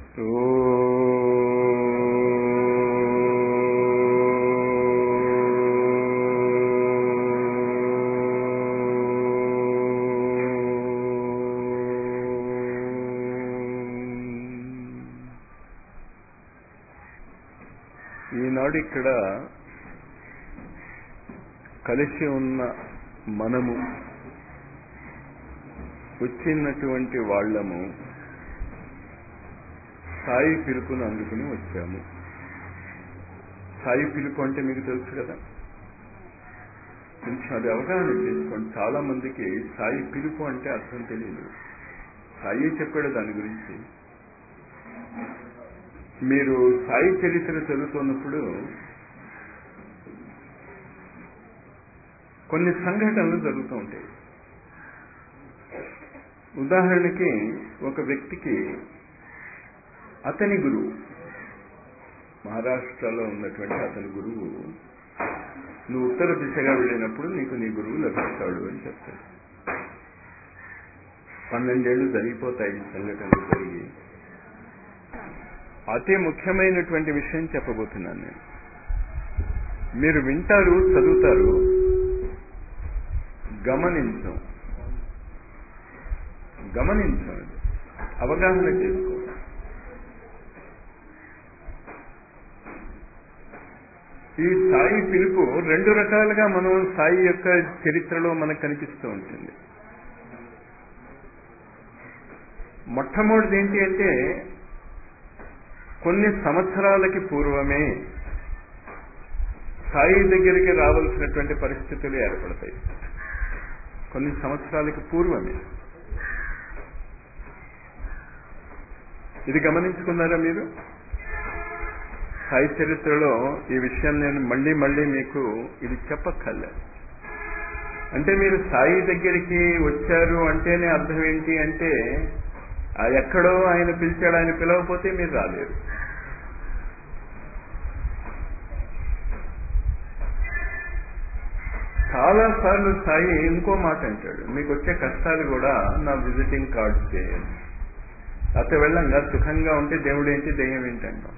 ఈనాడు ఇక్కడ కలిసి ఉన్న మనము వచ్చినటువంటి వాళ్ళము సాయి పిలుపును అందుకుని వచ్చాము సాయి పిలుపు అంటే మీకు తెలుసు కదా కొంచెం అది అవగాహన చేసుకోండి చాలా మందికి సాయి పిలుపు అంటే అర్థం తెలియదు సాయి చెప్పాడు దాని గురించి మీరు సాయి చరిత్ర చదువుతున్నప్పుడు కొన్ని సంఘటనలు జరుగుతూ ఉంటాయి ఉదాహరణకి ఒక వ్యక్తికి అతని గురువు మహారాష్ట్రలో ఉన్నటువంటి అతని గురువు నువ్వు ఉత్తర దిశగా వెళ్ళినప్పుడు నీకు నీ గురువు లభిస్తాడు అని చెప్తాడు పన్నెండేళ్లు జరిగిపోతాయి ఈ సంఘటనలు జరిగి అతి ముఖ్యమైనటువంటి విషయం చెప్పబోతున్నాను నేను మీరు వింటారు చదువుతారు గమనించం గమనించం అవగాహన చేసుకో ఈ సాయి పిలుపు రెండు రకాలుగా మనం సాయి యొక్క చరిత్రలో మనకు కనిపిస్తూ ఉంటుంది మొట్టమొదటిది ఏంటి అంటే కొన్ని సంవత్సరాలకి పూర్వమే సాయి దగ్గరికి రావాల్సినటువంటి పరిస్థితులు ఏర్పడతాయి కొన్ని సంవత్సరాలకి పూర్వమే ఇది గమనించుకున్నారా మీరు సాయి చరిత్రలో ఈ విషయం నేను మళ్ళీ మళ్ళీ మీకు ఇది చెప్పక్కర్లే అంటే మీరు సాయి దగ్గరికి వచ్చారు అంటేనే అర్థం ఏంటి అంటే ఆ ఎక్కడో ఆయన పిలిచాడు ఆయన పిలవకపోతే మీరు రాలేరు చాలా సార్లు సాయి ఇంకో మాట అంటాడు మీకు వచ్చే కష్టాలు కూడా నా విజిటింగ్ కార్డు చేయండి అత వెళ్ళంగా సుఖంగా ఉంటే దేవుడు ఏంటి దెయ్యం ఏంటి అంటాం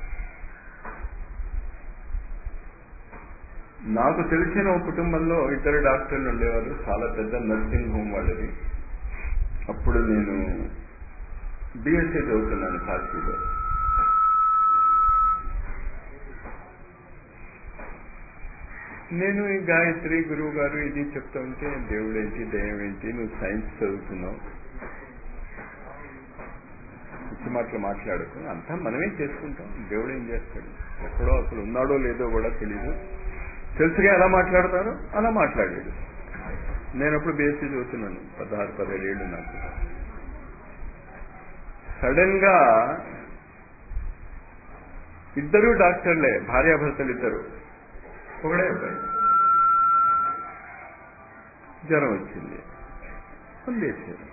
నాకు తెలిసిన ఒక కుటుంబంలో ఇద్దరు డాక్టర్లు ఉండేవారు చాలా పెద్ద నర్సింగ్ హోమ్ వాళ్ళది అప్పుడు నేను బిఎస్సీ చదువుతున్నాను కాశీలో నేను ఈ గాయత్రి గురువు గారు ఇది చెప్తా ఉంటే దేవుడు ఏంటి దయ్యం ఏంటి నువ్వు సైన్స్ చదువుతున్నావు పిచ్చి మాటలు మాట్లాడుతూ అంతా మనమే చేసుకుంటాం దేవుడు ఏం చేస్తాడు ఎక్కడో అసలు ఉన్నాడో లేదో కూడా తెలియదు తెలుసుగా ఎలా మాట్లాడతారో అలా మాట్లాడాడు నేను అప్పుడు బేసి చదువుతున్నాను పదహారు పదిహేడు ఏళ్ళు నాకు సడన్ గా ఇద్దరు డాక్టర్లే భార్యాభర్తలు ఇద్దరు ఒకడే అబ్బాయి జ్వరం వచ్చింది పొందేశారు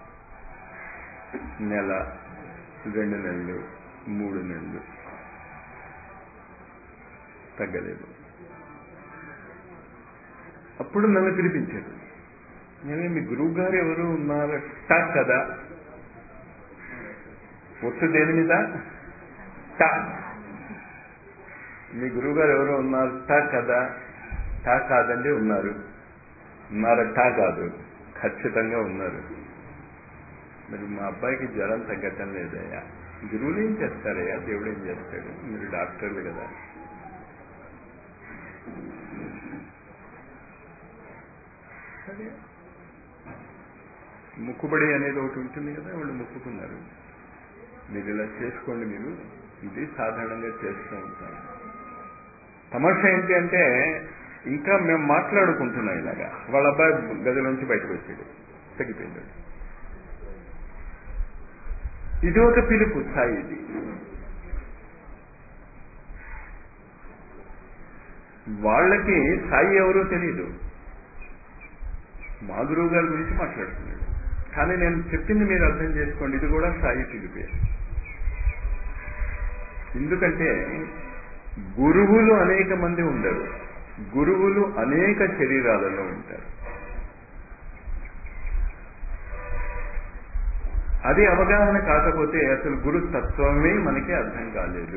నెల రెండు నెలలు మూడు నెలలు తగ్గలేదు అప్పుడు నన్ను పిలిపించారు నేనే మీ గురువు గారు ఎవరు ఉన్నారట కదా ఒత్తు దేని మీద టా మీ గురువు గారు ఎవరు ఉన్నారట కదా టా కాదండి ఉన్నారు ఉన్నారట కాదు ఖచ్చితంగా ఉన్నారు మరి మా అబ్బాయికి జ్వరం తగ్గటం లేదయ్యా గురువులు ఏం చేస్తారయ్యా దేవుడు ఏం చేస్తాడు మీరు డాక్టర్లు కదా సరే ముక్కుబడి అనేది ఒకటి ఉంటుంది కదా వాళ్ళు మొక్కుకున్నారు మీరు ఇలా చేసుకోండి మీరు ఇది సాధారణంగా చేస్తూ ఉంటాం తమాషా ఏంటి అంటే ఇంకా మేము మాట్లాడుకుంటున్నాం ఇలాగా వాళ్ళ అబ్బాయి గదిలోంచి బయటకు వచ్చాడు తగ్గిపోయింది ఇది ఒక పిలుపు స్థాయి ఇది వాళ్ళకి సాయి ఎవరో తెలియదు మా గురువు గారి గురించి మాట్లాడుతున్నాడు కానీ నేను చెప్పింది మీరు అర్థం చేసుకోండి ఇది కూడా సాయి పిలిపే ఎందుకంటే గురువులు అనేక మంది ఉండరు గురువులు అనేక శరీరాలలో ఉంటారు అది అవగాహన కాకపోతే అసలు గురు తత్వమే మనకి అర్థం కాలేదు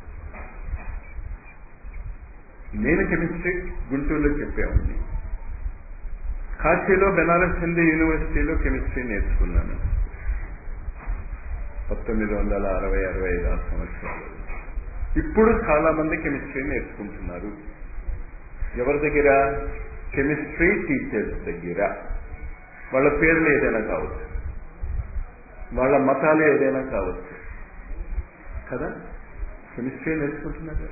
నేను కెమిస్ట్రీ గుంటూరులో చెప్పేవాడిని కాశీలో బెనారస్ హిందూ యూనివర్సిటీలో కెమిస్ట్రీ నేర్చుకున్నాను పంతొమ్మిది వందల అరవై అరవై ఐదు ఆరు సంవత్సరాలు ఇప్పుడు చాలా మంది కెమిస్ట్రీ నేర్చుకుంటున్నారు ఎవరి దగ్గర కెమిస్ట్రీ టీచర్స్ దగ్గర వాళ్ళ పేర్లు ఏదైనా కావచ్చు వాళ్ళ మతాలు ఏదైనా కావచ్చు కదా కెమిస్ట్రీ నేర్చుకుంటున్నారు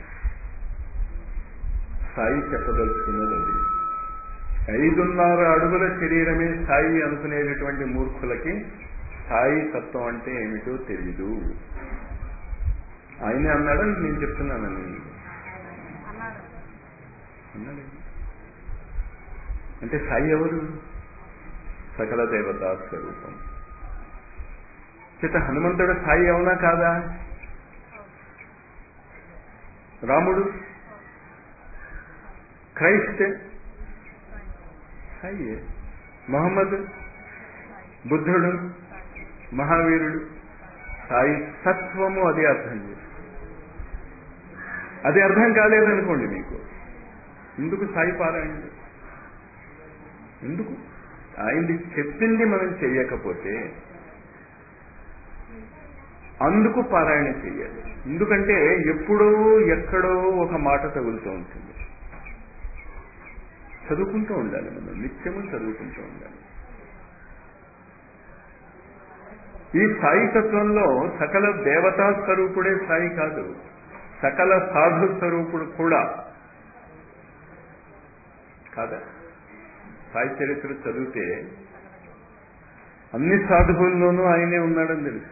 సాయి చెప్పదలుచుకున్నది అది ఐదున్నర అడుగుల శరీరమే సాయి అనుకునేటటువంటి మూర్ఖులకి సాయి తత్వం అంటే ఏమిటో తెలీదు ఆయనే అన్నాడా నేను చెప్తున్నానని అన్నాడు అంటే సాయి ఎవరు సకల దేవతా స్వరూపం చేత హనుమంతుడు సాయి అవునా కాదా రాముడు క్రైస్ట్ సాయి మహమ్మద్ బుద్ధుడు మహావీరుడు సాయి తత్వము అది అర్థం చేసి అది అర్థం కాలేదనుకోండి మీకు ఎందుకు సాయి పారాయణ ఎందుకు ఆయనది చెప్పింది మనం చెయ్యకపోతే అందుకు పారాయణ చెయ్యాలి ఎందుకంటే ఎప్పుడో ఎక్కడో ఒక మాట తగులుతూ ఉంటుంది చదువుకుంటూ ఉండాలి మనం నిత్యము చదువుకుంటూ ఉండాలి ఈ సాయి తత్వంలో సకల దేవతా స్వరూపుడే సాయి కాదు సకల సాధు స్వరూపుడు కూడా కాదా సాయి చరిత్ర చదివితే అన్ని సాధువుల్లోనూ ఆయనే ఉన్నాడని తెలుసు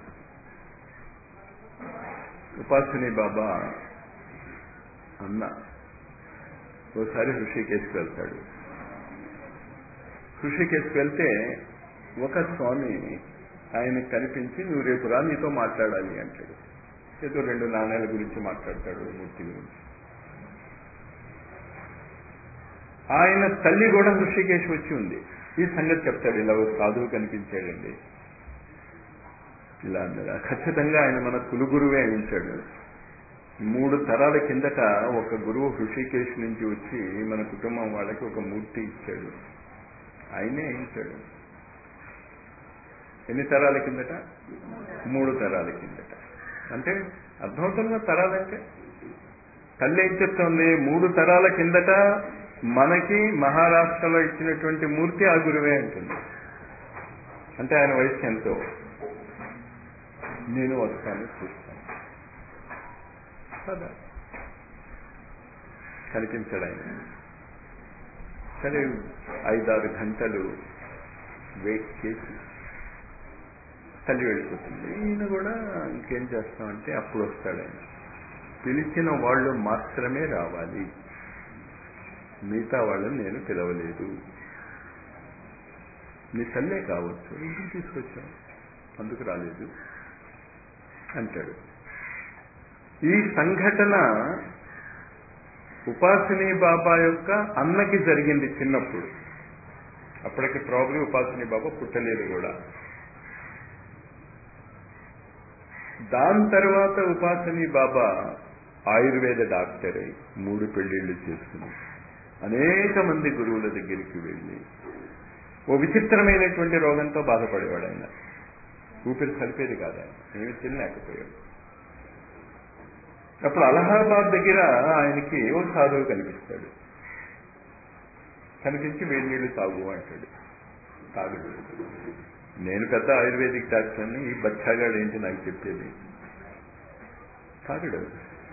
ఉపాసని బాబా అన్న ఓసారి హృషికేశ్కి వెళ్తాడు హృషికేశ్కి వెళ్తే ఒక స్వామి ఆయన కనిపించి నువ్వు రేపు రా నీతో మాట్లాడాలి అంటాడు ఏదో రెండు నాణ్యాల గురించి మాట్లాడతాడు మూర్తి గురించి ఆయన తల్లి కూడా హృషికేశ్ వచ్చి ఉంది ఈ సంగతి చెప్తాడు ఇలా ఒక సాధువు కనిపించాడండి ఇలా అన్నదా ఖచ్చితంగా ఆయన మన కులు గురువే అయించాడు మూడు తరాల కిందట ఒక గురువు హృషికేశ్ నుంచి వచ్చి మన కుటుంబం వాళ్ళకి ఒక మూర్తి ఇచ్చాడు ఆయనే అయించాడు ఎన్ని తరాల కిందట మూడు తరాల కిందట అంటే అర్థమవుతున్న తరాలంటే తల్లి ఏం చెప్తుంది మూడు తరాల కిందట మనకి మహారాష్ట్రలో ఇచ్చినటువంటి మూర్తి ఆ గురువే అంటుంది అంటే ఆయన వయసు ఎంతో నేను వస్తాను చూస్తాను కదా కనిపించాడు ఆయన సరే ఐదారు గంటలు వెయిట్ చేసి తల్లి వెళ్ళిపోతుంది ఈయన కూడా ఇంకేం చేస్తామంటే అప్పుడు వస్తాడు ఆయన పిలిచిన వాళ్ళు మాత్రమే రావాలి మిగతా వాళ్ళని నేను పిలవలేదు మీ తల్లే కావచ్చు ఎందుకు తీసుకొచ్చాం అందుకు రాలేదు అంటాడు ఈ సంఘటన ఉపాసిని బాబా యొక్క అన్నకి జరిగింది చిన్నప్పుడు అప్పటికి ప్రాబ్లం ఉపాసిని బాబా పుట్టలేదు కూడా దాని తర్వాత ఉపాసని బాబా ఆయుర్వేద డాక్టర్ అయి మూడు పెళ్లిళ్ళు చేసుకుని అనేక మంది గురువుల దగ్గరికి వెళ్ళి ఓ విచిత్రమైనటువంటి రోగంతో బాధపడేవాడు ఆయన ఊపిరి కలిపేది కాదు ఆయన ఏమి తినలేకపోయాడు అప్పుడు అలహాబాద్ దగ్గర ఆయనకి ఓ సాధువు కనిపిస్తాడు కనిపించి వేడి నీళ్లు తాగు అంటాడు తాగుడు నేను పెద్ద ఆయుర్వేదిక్ డాక్టర్ని ఈ బచ్చాగాడు ఏంటి నాకు చెప్పేది తాగుడు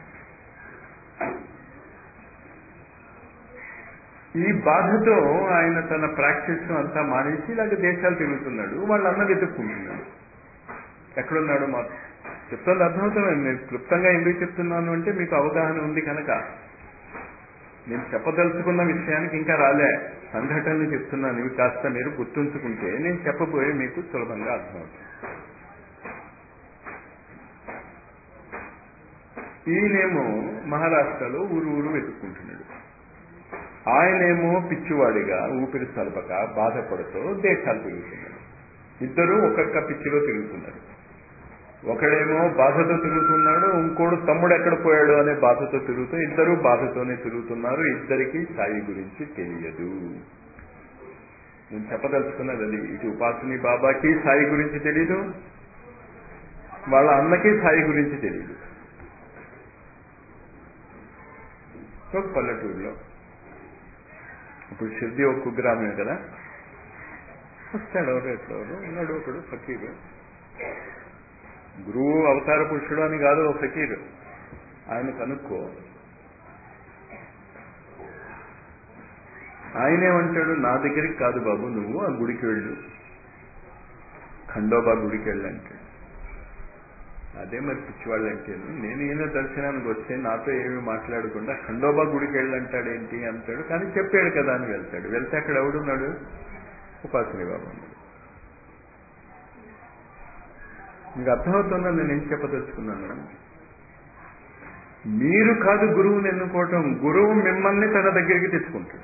ఈ బాధతో ఆయన తన ప్రాక్టీస్ అంతా మానేసి ఇలాగ దేశాలు తిరుగుతున్నాడు వాళ్ళ అన్న వెతుక్కుంటున్నాడు ఎక్కడున్నాడు మా చెప్తుంది అర్థమవుతుంది నేను క్లుప్తంగా ఎందుకు చెప్తున్నాను అంటే మీకు అవగాహన ఉంది కనుక నేను చెప్పదలుచుకున్న విషయానికి ఇంకా రాలే సంఘటనలు చెప్తున్నాను ఇవి కాస్త మీరు గుర్తుంచుకుంటే నేను చెప్పబోయే మీకు సులభంగా అర్థమవుతుంది ఈయనేమో మహారాష్ట్రలో ఊరు ఊరు వెతుక్కుంటున్నాడు ఆయనేమో పిచ్చివాడిగా ఊపిరి సలపక బాధపడుతూ దేశాలు తిరుగుతున్నాడు ఇద్దరు ఒక్కొక్క పిచ్చిలో తిరుగుతున్నారు ఒకడేమో బాధతో తిరుగుతున్నాడు ఇంకోడు తమ్ముడు ఎక్కడ పోయాడు అనే బాధతో తిరుగుతూ ఇద్దరు బాధతోనే తిరుగుతున్నారు ఇద్దరికి సాయి గురించి తెలియదు నేను చెప్పదలుచుకున్నది అది ఇటు ఉపాసని బాబాకి సాయి గురించి తెలీదు వాళ్ళ అన్నకి సాయి గురించి తెలియదు ఒక పల్లెటూరులో ఇప్పుడు షిర్ది ఒక కుగ్రామమే కదా వస్తాడు ఎవరు ఎట్లా ఎవరు ఉన్నాడు ఒకడు ఫకీరు గురువు అవతార పురుషుడు అని కాదు ఒక ఫకీరు ఆయన కనుక్కో ఆయనేమంటాడు నా దగ్గరికి కాదు బాబు నువ్వు ఆ గుడికి వెళ్ళు ఖండోబా గుడికి వెళ్ళు అంటాడు అదే మరి పిచ్చివాళ్ళు అంటే నేను ఈయన దర్శనానికి వస్తే నాతో ఏమి మాట్లాడకుండా ఖండోబా గుడికి వెళ్ళంటాడేంటి అంటాడు కానీ చెప్పాడు కదా అని వెళ్తాడు వెళ్తే అక్కడ ఎవడున్నాడు ఉపాసని బాబు ఉన్నాడు మీకు అర్థమవుతుందా నేను ఏం చెప్పదలుచుకున్నాను మీరు కాదు గురువుని ఎన్నుకోవటం గురువు మిమ్మల్ని తన దగ్గరికి తెచ్చుకుంటాడు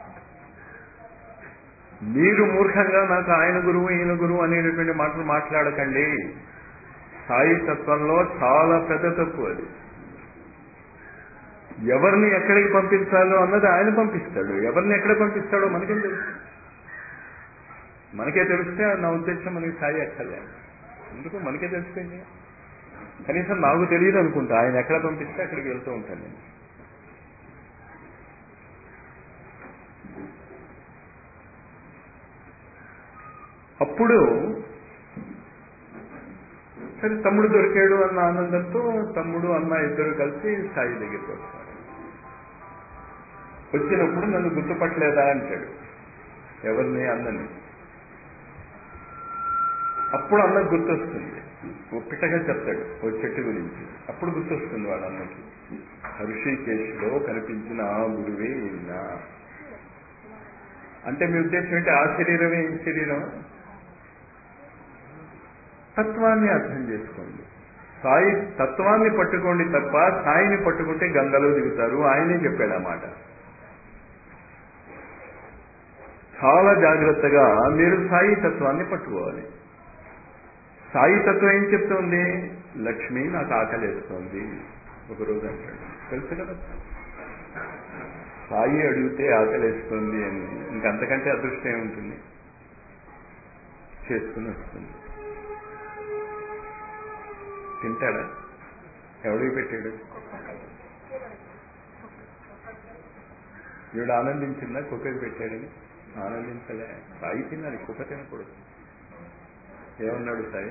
మీరు మూర్ఖంగా నాకు ఆయన గురువు ఈయన గురువు అనేటటువంటి మాటలు మాట్లాడకండి సాయి తత్వంలో చాలా పెద్ద తప్పు అది ఎవరిని ఎక్కడికి పంపించాలో అన్నది ఆయన పంపిస్తాడు ఎవరిని ఎక్కడ పంపిస్తాడో మనకేం తెలుసు మనకే తెలిస్తే నా ఉద్దేశం మనకి సాయి అక్కర్లే ఎందుకు మనకే తెలిసిపోయింది కనీసం నాకు తెలియదు అనుకుంటా ఆయన ఎక్కడ పంపిస్తే అక్కడికి వెళ్తూ ఉంటాను నేను అప్పుడు సరే తమ్ముడు దొరికాడు అన్న ఆనందంతో తమ్ముడు అన్న ఇద్దరు కలిసి సాయి దగ్గరికి వస్తారు వచ్చినప్పుడు నన్ను గుర్తుపట్టలేదా అంటాడు ఎవరిని అన్నని అప్పుడు అన్నకు గుర్తొస్తుంది ఓ పిట్టగా చెప్తాడు ఓ చెట్టు గురించి అప్పుడు గుర్తొస్తుంది వాళ్ళ అన్నకి హృషికేశ్లో కనిపించిన ఆ గురువే ఈయన అంటే మీ ఉద్దేశం ఏంటి ఆ శరీరమే ఈ శరీరం తత్వాన్ని అర్థం చేసుకోండి సాయి తత్వాన్ని పట్టుకోండి తప్ప సాయిని పట్టుకుంటే గంగలో దిగుతారు ఆయనే చెప్పాడు ఆ మాట చాలా జాగ్రత్తగా మీరు సాయి తత్వాన్ని పట్టుకోవాలి సాయి తత్వం ఏం చెప్తోంది లక్ష్మి నాకు ఆకలేస్తోంది ఒకరోజు అంటాడు తెలుసు కదా సాయి అడిగితే ఆకలేస్తుంది అని ఇంకంతకంటే అదృష్టం ఏముంటుంది చేసుకుని వస్తుంది తింటాడా ఎవడికి పెట్టాడు ఈవిడ ఆనందించిందా కుక్కకి పెట్టాడని ఆనందించలే సాయి తినాలి కుక్క తినకూడదు ఏమన్నాడు సాయి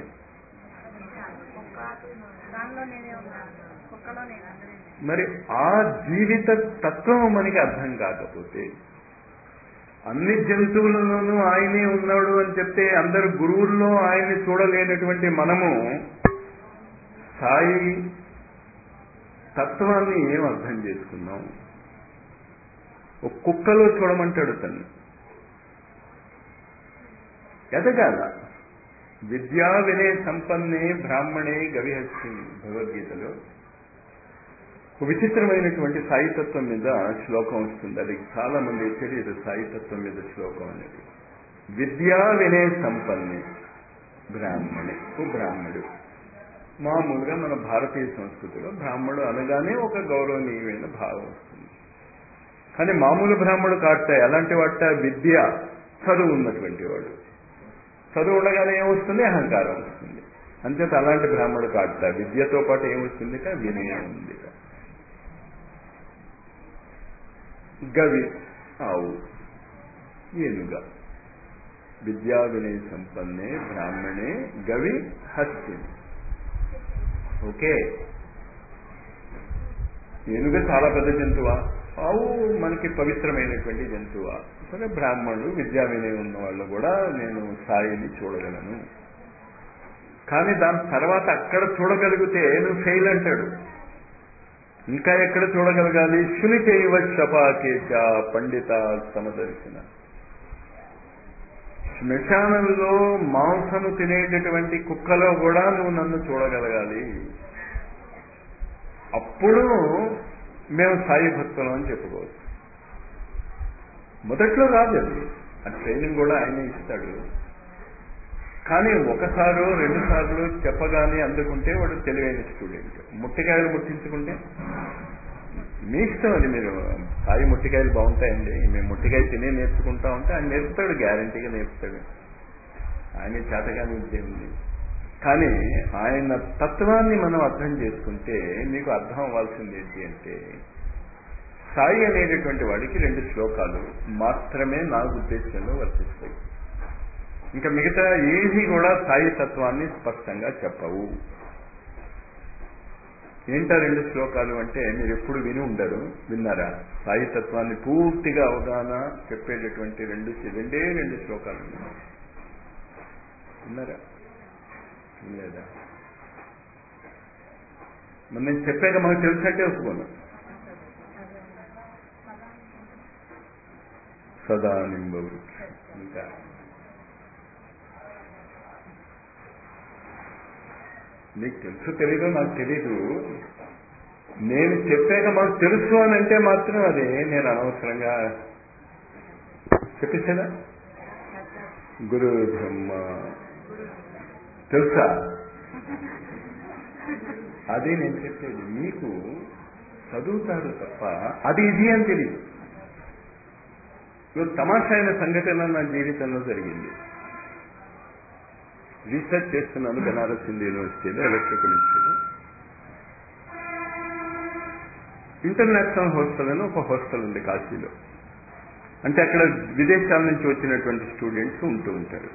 దానిలో నేనే ఉన్నాను కుక్కలో నేను అందరినీ మరి ఆ జీవిత తత్వం మనకి అర్థం కాకపోతే అన్ని జంతువులలోనూ ఆయనే ఉన్నాడు అని చెప్తే అందరు గురువుల్లో ఆయన్ని చూడలేనటువంటి మనము సాయి తత్వాన్ని ఏం అర్థం చేసుకున్నాం ఒక కుక్కలో చూడమంటాడు తను ఎదగాల విద్యా వినయ సంపన్నే బ్రాహ్మణే గవిహస్తి భగవద్గీతలో ఒక విచిత్రమైనటువంటి సాయితత్వం మీద శ్లోకం వస్తుంది అది చాలా మంది తెలియదు సాయితత్వం మీద శ్లోకం అనేది విద్యా వినయ సంపన్నే బ్రాహ్మణే ఓ బ్రాహ్మడు మామూలుగా మన భారతీయ సంస్కృతిలో బ్రాహ్మడు అనగానే ఒక గౌరవనీయమైన భావం వస్తుంది కానీ మామూలు బ్రాహ్మడు కాట ఎలాంటి వాట విద్య చదువు ఉన్నటువంటి వాడు చదువు ఉండగానే ఏమొస్తుంది అహంకారం వస్తుంది అంచేత అలాంటి బ్రాహ్మడు కాట విద్యతో పాటు ఏమొస్తుంది వినయం ఉంది గవి ఆవు ఏనుగ విద్యా వినయ సంపన్నే బ్రాహ్మణే గవి హస్తిని ఓకే ఏనుగ చాలా పెద్ద జంతువా ఆవు మనకి పవిత్రమైనటువంటి జంతువా సరే బ్రాహ్మణులు విద్యా వినయం ఉన్న వాళ్ళు కూడా నేను సాయిని చూడగలను కానీ దాని తర్వాత అక్కడ చూడగలిగితే నువ్వు ఫెయిల్ అంటాడు ఇంకా ఎక్కడ చూడగలగాలి శుని చేయవ శపాకేచ పండిత సమదర్శన శ్మశానంలో మాంసము తినేటటువంటి కుక్కలో కూడా నువ్వు నన్ను చూడగలగాలి అప్పుడు మేము సాయి భక్తులం అని చెప్పుకోవచ్చు మొదట్లో రాదు అది ఆ ట్రైనింగ్ కూడా ఆయనే ఇస్తాడు కానీ ఒకసారి రెండు సార్లు చెప్పగానే అందుకుంటే వాడు తెలివైన స్టూడెంట్ ముట్టికాయలు ముట్టించుకుంటే మీ ఇష్టం అది మీరు సాయి ముట్టికాయలు బాగుంటాయండి మేము ముట్టికాయ తినే నేర్చుకుంటా ఉంటే ఆయన నేర్పుతాడు గ్యారంటీగా నేర్పుతాడు ఆయన చేతగానే విద్య ఉంది కానీ ఆయన తత్వాన్ని మనం అర్థం చేసుకుంటే మీకు అర్థం అవ్వాల్సింది ఏంటి అంటే సాయి అనేటటువంటి వాడికి రెండు శ్లోకాలు మాత్రమే నా ఉద్దేశంలో వర్తిస్తాయి ఇంకా మిగతా ఏది కూడా సాయి తత్వాన్ని స్పష్టంగా చెప్పవు ఏంటా రెండు శ్లోకాలు అంటే మీరు ఎప్పుడు విని ఉండరు విన్నారా సాయి తత్వాన్ని పూర్తిగా అవగాహన చెప్పేటటువంటి రెండు రెండే రెండు శ్లోకాలు ఉన్నాయి. విన్నారా వినలేదా మరి నేను చెప్పాక మనకు తెలిసినట్టే ఒప్పుకోను సదా నింబవు ఇంకా నీకు తెలుసు తెలీదు నాకు తెలీదు నేను చెప్పాక మాకు తెలుసు అని అంటే మాత్రం అది నేను అనవసరంగా చెప్పేసానా గురు బ్రహ్మ తెలుసా అదే నేను చెప్పేది మీకు చదువుతారు తప్ప అది ఇది అని తెలియదు ఇదో తమాషా అయిన సంఘటన నా జీవితంలో జరిగింది రీసెర్చ్ చేస్తున్నాను బెనారస్ హిందూ యూనివర్సిటీలో ఎలక్ట్రికల్ ఇన్స్టిట్యూట్ ఇంటర్నేషనల్ హాస్టల్ అని ఒక హాస్టల్ ఉంది కాశీలో అంటే అక్కడ విదేశాల నుంచి వచ్చినటువంటి స్టూడెంట్స్ ఉంటూ ఉంటారు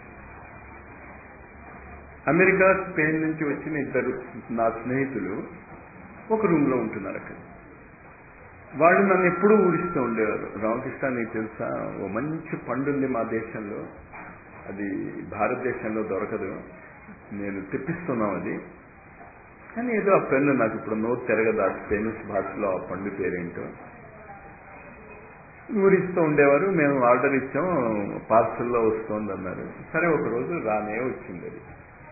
అమెరికా స్పెయిన్ నుంచి వచ్చిన ఇద్దరు నా స్నేహితులు ఒక రూమ్ లో ఉంటున్నారు అక్కడ వాళ్ళు నన్ను ఎప్పుడూ ఊరిస్తూ ఉండేవారు రామకృష్ణ నీకు తెలుసా ఓ మంచి పండు ఉంది మా దేశంలో అది భారతదేశంలో దొరకదు నేను తెప్పిస్తున్నాం అది కానీ ఏదో ఆ పెన్ను నాకు ఇప్పుడు నోట్ తిరగదు ఆ స్పెయినిష్ భాషలో ఆ పండు పేరేంటో ఊరిస్తూ ఉండేవారు మేము ఆర్డర్ ఇచ్చాం పార్సల్లో వస్తుంది అన్నారు సరే ఒక రోజు రానే వచ్చింది అది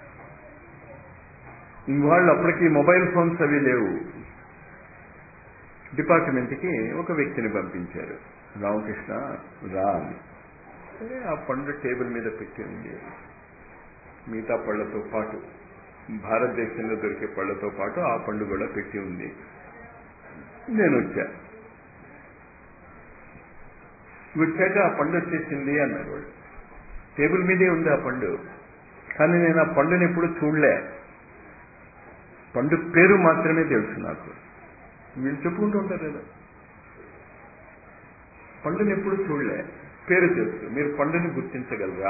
వాళ్ళు అప్పటికి మొబైల్ ఫోన్స్ అవి లేవు డిపార్ట్మెంట్కి ఒక వ్యక్తిని పంపించారు రామకృష్ణ రా అని సరే ఆ పండు టేబుల్ మీద పెట్టి ఉంది మిగతా పళ్ళతో పాటు భారతదేశంలో దొరికే పళ్ళతో పాటు ఆ పండు కూడా పెట్టి ఉంది నేను వచ్చా వచ్చాక ఆ పండు వచ్చేసింది అన్నారు వాళ్ళు టేబుల్ మీదే ఉంది ఆ పండు కానీ నేను ఆ పండుని ఎప్పుడు చూడలే పండు పేరు మాత్రమే తెలుసు నాకు వీళ్ళు చెప్పుకుంటూ ఉంటారు కదా పండుని ఎప్పుడు చూడలే పేరు తెలుసు మీరు పండుని గుర్తించగలరా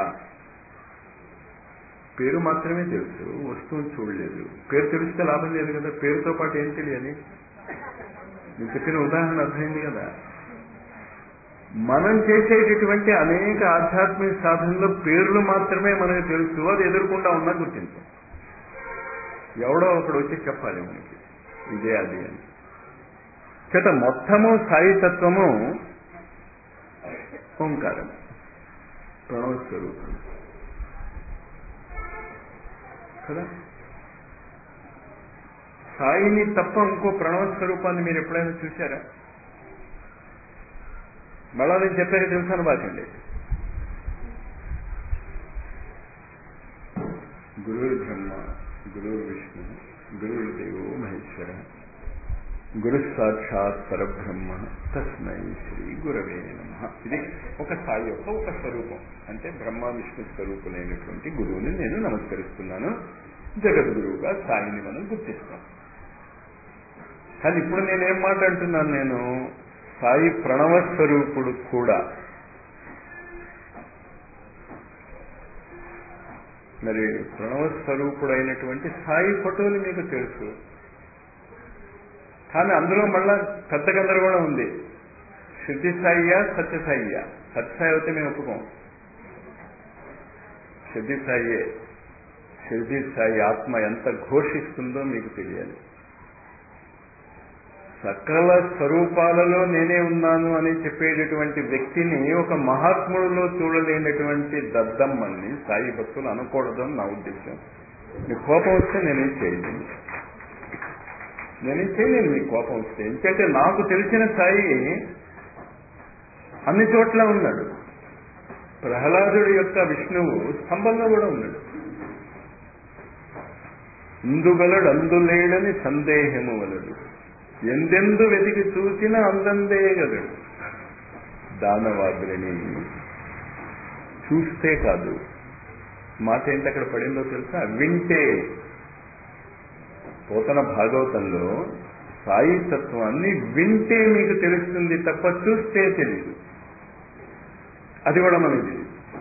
పేరు మాత్రమే తెలుసు వస్తువుని చూడలేదు పేరు తెలిస్తే లాభం లేదు కదా పేరుతో పాటు ఏం తెలియాలి నేను చెప్పిన ఉదాహరణ అర్థమైంది కదా మనం చేసేటటువంటి అనేక ఆధ్యాత్మిక సాధనలో పేర్లు మాత్రమే మనకు తెలుసు అది ఎదురకుండా ఉన్నా గుర్తించం ఎవడో ఒకడు వచ్చి చెప్పాలి మనకి ఇదే అది అని చేత మొత్తము సాయితత్వము ఓంకారం ప్రణవ స్వరూపం కదా సాయిని తప్ప ఇంకో ప్రణవ స్వరూపాన్ని మీరు ఎప్పుడైనా చూశారా మళ్ళా నేను చెప్పాక తెలుసాను బాకండి గురువు బ్రహ్మ గురువు విష్ణు గురువు దేవో మహేశ్వర గురు సాక్షాత్ పరబ్రహ్మ తస్మై శ్రీ గురవే నమ ఇది ఒక స్థాయి యొక్క ఒక స్వరూపం అంటే బ్రహ్మ విష్ణు స్వరూపులైనటువంటి గురువుని నేను నమస్కరిస్తున్నాను జగద్గురువుగా స్థాయిని మనం గుర్తిస్తాం కానీ ఇప్పుడు నేనేం మాట్లాడుతున్నాను నేను సాయి ప్రణవ స్వరూపుడు కూడా మరి ప్రణవ స్వరూపుడైనటువంటి సాయి ఫోటోలు మీకు తెలుసు కానీ అందులో మళ్ళా పెద్ద గందరగోళం ఉంది సిద్ధి సాయియా సత్యసాయియా సత్యసాయి అయితే మేము ఒప్పుకోం సిద్ధి సాయియే సిద్ధి సాయి ఆత్మ ఎంత ఘోషిస్తుందో మీకు తెలియాలి సకల స్వరూపాలలో నేనే ఉన్నాను అని చెప్పేటటువంటి వ్యక్తిని ఒక మహాత్ముడిలో చూడలేనటువంటి దద్దమ్మల్ని సాయి భక్తులు అనకూడదని నా ఉద్దేశం మీ కోపం వస్తే నేనేం చేయలేను నేనేం చేయలేను మీ కోపం వస్తే ఎందుకంటే నాకు తెలిసిన సాయి అన్ని చోట్ల ఉన్నాడు ప్రహ్లాదుడి యొక్క విష్ణువు స్తంభంలో కూడా ఉన్నాడు ఇందుగలడు అందులేడని సందేహము వలడు ఎందెందు వెతికి చూసిన అందందేగలడు దానవాగ్రిని చూస్తే కాదు మాట ఏంటి అక్కడ పడిందో తెలుసా వింటే పోతన భాగవతంలో సాయి తత్వాన్ని వింటే మీకు తెలుస్తుంది తప్ప చూస్తే తెలియదు అది కూడా మనకి తెలియదు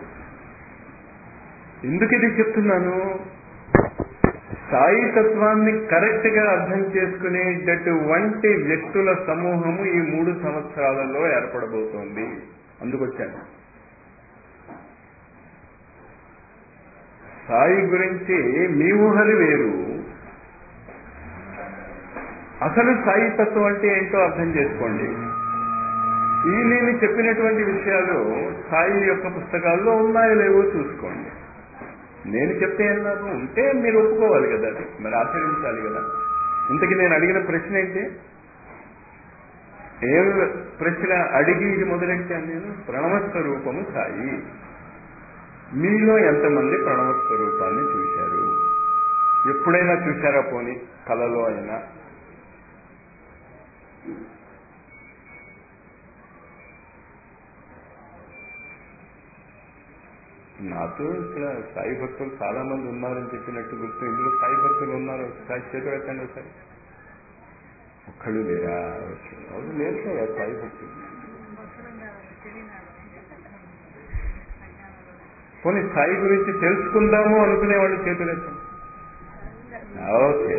ఎందుకు ఇది చెప్తున్నాను సాయి తత్వాన్ని కరెక్ట్ గా అర్థం చేసుకునేటటువంటి వ్యక్తుల సమూహము ఈ మూడు సంవత్సరాలలో ఏర్పడబోతోంది అందుకొచ్చాను సాయి గురించి మీ ఊహలు వేరు అసలు సాయి తత్వం అంటే ఏంటో అర్థం చేసుకోండి ఈ నేను చెప్పినటువంటి విషయాలు సాయి యొక్క పుస్తకాల్లో ఉన్నాయో లేవో చూసుకోండి నేను చెప్తే ఏమన్నా ఉంటే మీరు ఒప్పుకోవాలి కదా అది మరి ఆచరించాలి కదా ఇంతకీ నేను అడిగిన ప్రశ్న ఏంటి ఏ ప్రశ్న అడిగి ఇది మొదలెట్టాను నేను ప్రణవ స్వరూపము సాయి మీలో ఎంతమంది ప్రణవ స్వరూపాన్ని చూశారు ఎప్పుడైనా చూశారా పోని కలలో అయినా నాతో ఇక్కడ సాయి భక్తులు చాలా మంది ఉన్నారని చెప్పినట్టు గుర్తు ఇందులో సాయి భక్తులు ఉన్నారు ఒకసారి చేతి పెట్టండి ఒకసారి ఒక్కళ్ళు లేరా వాళ్ళు లేరు కదా సాయి భక్తులు పోనీ సాయి గురించి తెలుసుకుందాము అనుకునే వాళ్ళు చేతులు ఎత్తండి ఓకే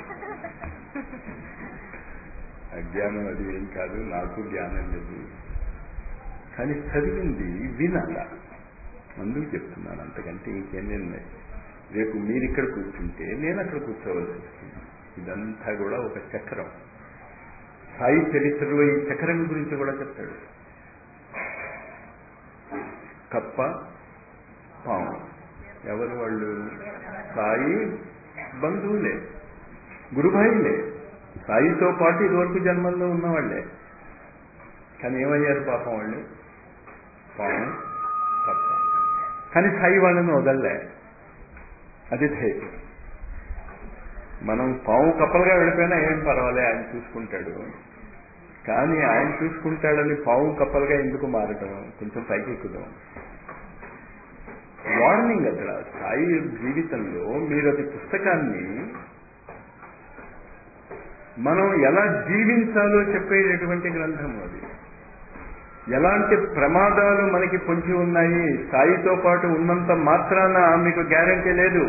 అజ్ఞానం అది ఏం కాదు నాకు జ్ఞానం లేదు కానీ చదివింది వినాలా అందుకు చెప్తున్నాను అంతకంటే ఇంకేం నేను రేపు మీరు ఇక్కడ కూర్చుంటే నేను అక్కడ కూర్చోవలసి వస్తుంది ఇదంతా కూడా ఒక చక్రం సాయి చరిత్రలో ఈ చక్రం గురించి కూడా చెప్తాడు కప్ప పాము ఎవరు వాళ్ళు సాయి బంధువులే గురుభాయిలే సాయితో పాటు ఇదివరకు జన్మల్లో ఉన్నవాళ్లే కానీ ఏమయ్యారు పాపం వాళ్ళు పాము కప్ప కానీ సాయి వాళ్ళని వదల్లే అది ధైర్యం మనం పాము కప్పలుగా వెళ్ళిపోయినా ఏం పర్వాలే ఆయన చూసుకుంటాడు కానీ ఆయన చూసుకుంటాడని పాము కప్పలుగా ఎందుకు మారటం కొంచెం పైకి ఎక్కుదాం వార్నింగ్ అక్కడ సాయి జీవితంలో మీరు అది పుస్తకాన్ని మనం ఎలా జీవించాలో చెప్పేటటువంటి గ్రంథం అది ఎలాంటి ప్రమాదాలు మనకి పొంచి ఉన్నాయి సాయితో పాటు ఉన్నంత మాత్రాన మీకు గ్యారంటీ లేదు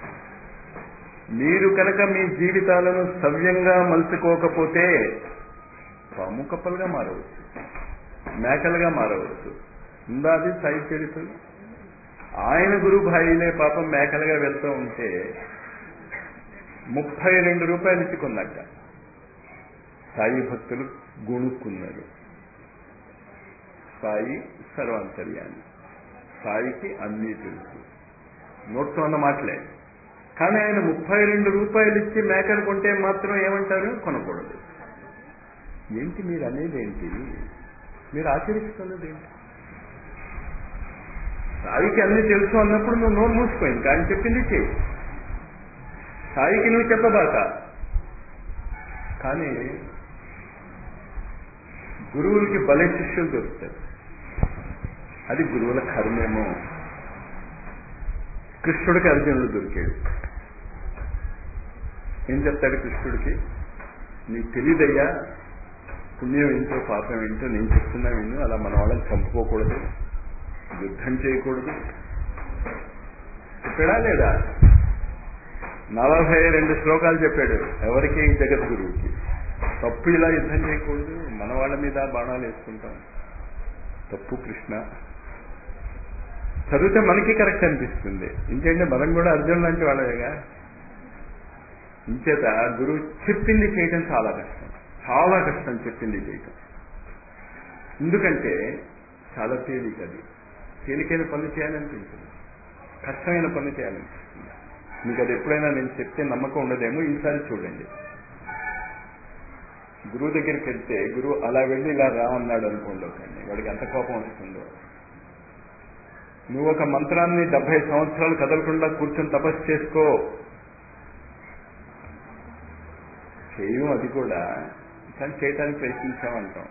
మీరు కనుక మీ జీవితాలను సవ్యంగా మలుచుకోకపోతే పాము కప్పలుగా మారవచ్చు మేకలుగా మారవచ్చు ఉందా అది సాయి చరిత్రలో ఆయన గురువు భాయిలే పాపం మేకలుగా వెళ్తూ ఉంటే ముప్పై రెండు రూపాయలు ఇచ్చి కొన్నట్ట సాయి భక్తులు గుణుక్కున్నారు సాయి సర్వాంతర్యాన్ని సాయికి అన్నీ తెలుసు నోట్స్ అన్న మాటలే కానీ ఆయన ముప్పై రెండు రూపాయలు ఇచ్చి మేకలు కొంటే మాత్రం ఏమంటారు కొనకూడదు ఏంటి మీరు అనేది ఏంటి మీరు ఆచరిస్తున్నది ఏంటి సాయికి అన్ని తెలుసు అన్నప్పుడు నువ్వు నోరు మూసిపోయింది కానీ చెప్పింది చేయి సాయికి నువ్వు చెప్పబాక కానీ గురువులకి బలే శిష్యులు దొరుకుతారు అది గురువుల కర్మేమో కృష్ణుడికి అర్జునుడు దొరికాడు ఏం చెప్తాడు కృష్ణుడికి నీకు తెలియదయ్యా పుణ్యం ఏంటో పాపం ఏంటో నేను చెప్తున్నా విను అలా మన వాళ్ళని చంపుకోకూడదు యుద్ధం చేయకూడదు చెప్పాడా లేదా నలభై రెండు శ్లోకాలు చెప్పాడు ఎవరికి జగద్గురువుకి తప్పు ఇలా యుద్ధం చేయకూడదు మన వాళ్ళ మీద బాణాలు వేసుకుంటాం తప్పు కృష్ణ చదివితే మనకి కరెక్ట్ అనిపిస్తుంది ఇంకేంటే మనం కూడా అర్జున్ లాంటి వాళ్ళేగా ఇంచేత గురువు చెప్పింది చేయటం చాలా కష్టం చాలా కష్టం చెప్పింది చేయటం ఎందుకంటే చాలా తేలిక అది తేలికైన పనులు చేయాలనిపించదు కష్టమైన పనులు చేయాలనిపిస్తుంది మీకు అది ఎప్పుడైనా నేను చెప్తే నమ్మకం ఉండదేమో ఈసారి చూడండి గురువు దగ్గరికి వెళ్తే గురువు అలా వెళ్ళి ఇలా రా అన్నాడు అనుకోండి ఒకండి వాడికి ఎంత కోపం వస్తుందో నువ్వు ఒక మంత్రాన్ని డెబ్బై సంవత్సరాలు కదలకుండా కూర్చొని తపస్సు చేసుకో చేయం అది కూడా కానీ చేయటానికి ప్రయత్నించామంటాం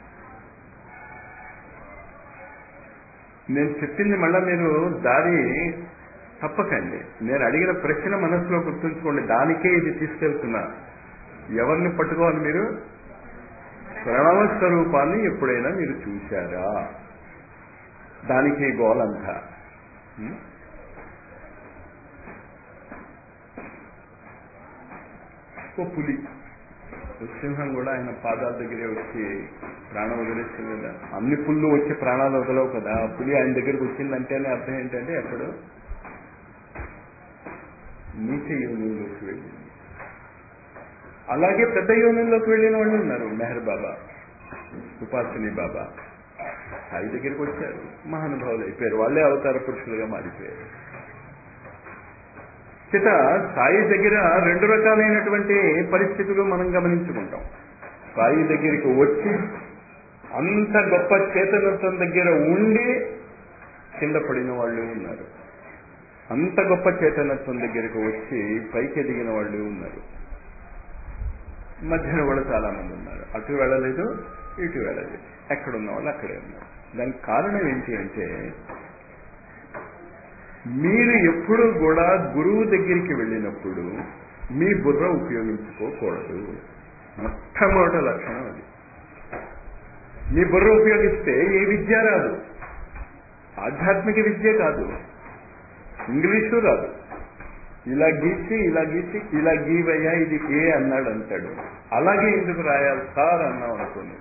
నేను చెప్పింది మళ్ళా మీరు దారి తప్పకండి నేను అడిగిన ప్రశ్న మనసులో గుర్తుంచుకోండి దానికే ఇది తీసుకెళ్తున్నా ఎవరిని పట్టుకోవాలి మీరు ప్రణవ స్వరూపాన్ని ఎప్పుడైనా మీరు చూశారా దానికి గోలంతా ఉం? ఓ పులి ఓ సింహం కూడా ఆయన పాదాల దగ్గరే వచ్చి ప్రాణం వదిలేస్తుంది కదా అన్ని పుళ్ళు వచ్చి ప్రాణాలు వదలవు కదా ఆ పులి ఆయన దగ్గరికి వచ్చిందంటేనే అర్థం ఏంటంటే ఎప్పుడు నీచ యోనిలోకి వెళ్ళింది అలాగే పెద్ద యోనిలోకి వెళ్ళిన వాళ్ళు ఉన్నారు మెహర్ బాబా ఉపాసిని బాబా సాయి దగ్గరికి వచ్చారు మహానుభావులు అయిపోయారు వాళ్ళే అవతార పురుషులుగా మారిపోయారు చేత సాయి దగ్గర రెండు రకాలైనటువంటి పరిస్థితులు మనం గమనించుకుంటాం సాయి దగ్గరికి వచ్చి అంత గొప్ప చేతనత్వం దగ్గర ఉండి కింద పడిన వాళ్ళు ఉన్నారు అంత గొప్ప చేతనత్వం దగ్గరకు వచ్చి పైకి ఎదిగిన వాళ్ళు ఉన్నారు మధ్యన కూడా చాలా మంది ఉన్నారు అటు వెళ్ళలేదు ఇటు వెళ్ళలేదు ఎక్కడున్న వాళ్ళు అక్కడే ఉన్నారు దానికి కారణం ఏంటి అంటే మీరు ఎప్పుడు కూడా గురువు దగ్గరికి వెళ్ళినప్పుడు మీ బుర్ర ఉపయోగించుకోకూడదు మొట్టమొదటి లక్షణం అది మీ బుర్ర ఉపయోగిస్తే ఏ విద్య రాదు ఆధ్యాత్మిక విద్య కాదు ఇంగ్లీషు రాదు ఇలా గీచి ఇలా గీచి ఇలా గీవయ్యా ఇది ఏ అన్నాడు అంటాడు అలాగే ఎందుకు రాయాలి సార్ అన్నాం అనుకోండి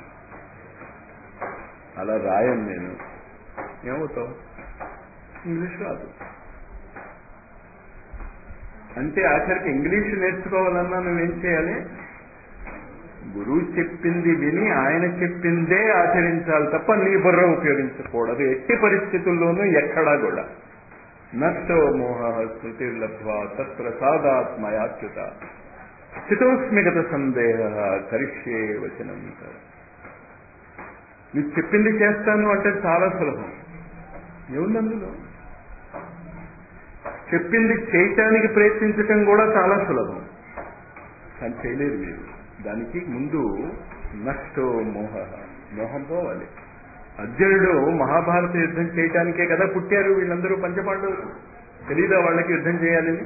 అలా రాయను నేను ఏమవుతావు ఇంగ్లీష్ రాదు అంటే ఆఖరికి ఇంగ్లీష్ నేర్చుకోవాలన్నా నువ్వేం చేయాలి గురువు చెప్పింది విని ఆయన చెప్పిందే ఆచరించాలి తప్ప నీ బుర్ర ఉపయోగించకూడదు ఎట్టి పరిస్థితుల్లోనూ ఎక్కడా కూడా నష్టో మోహ స్మృతిర్లబ్ధ్వా తత్ప్రసాదాత్మయాచ్యుత స్థితోస్మిగత సందేహ కరిష్యే వచనం నువ్వు చెప్పింది చేస్తాను అంటే చాలా సులభం ఏముంది అందులో చెప్పింది చేయటానికి ప్రయత్నించటం కూడా చాలా సులభం కానీ చేయలేదు మీరు దానికి ముందు నష్టో మోహ మోహం పోవాలి అర్జునుడు మహాభారత యుద్ధం చేయటానికే కదా పుట్టారు వీళ్ళందరూ పంచపాండవులు తెలీదా వాళ్ళకి యుద్ధం చేయాలని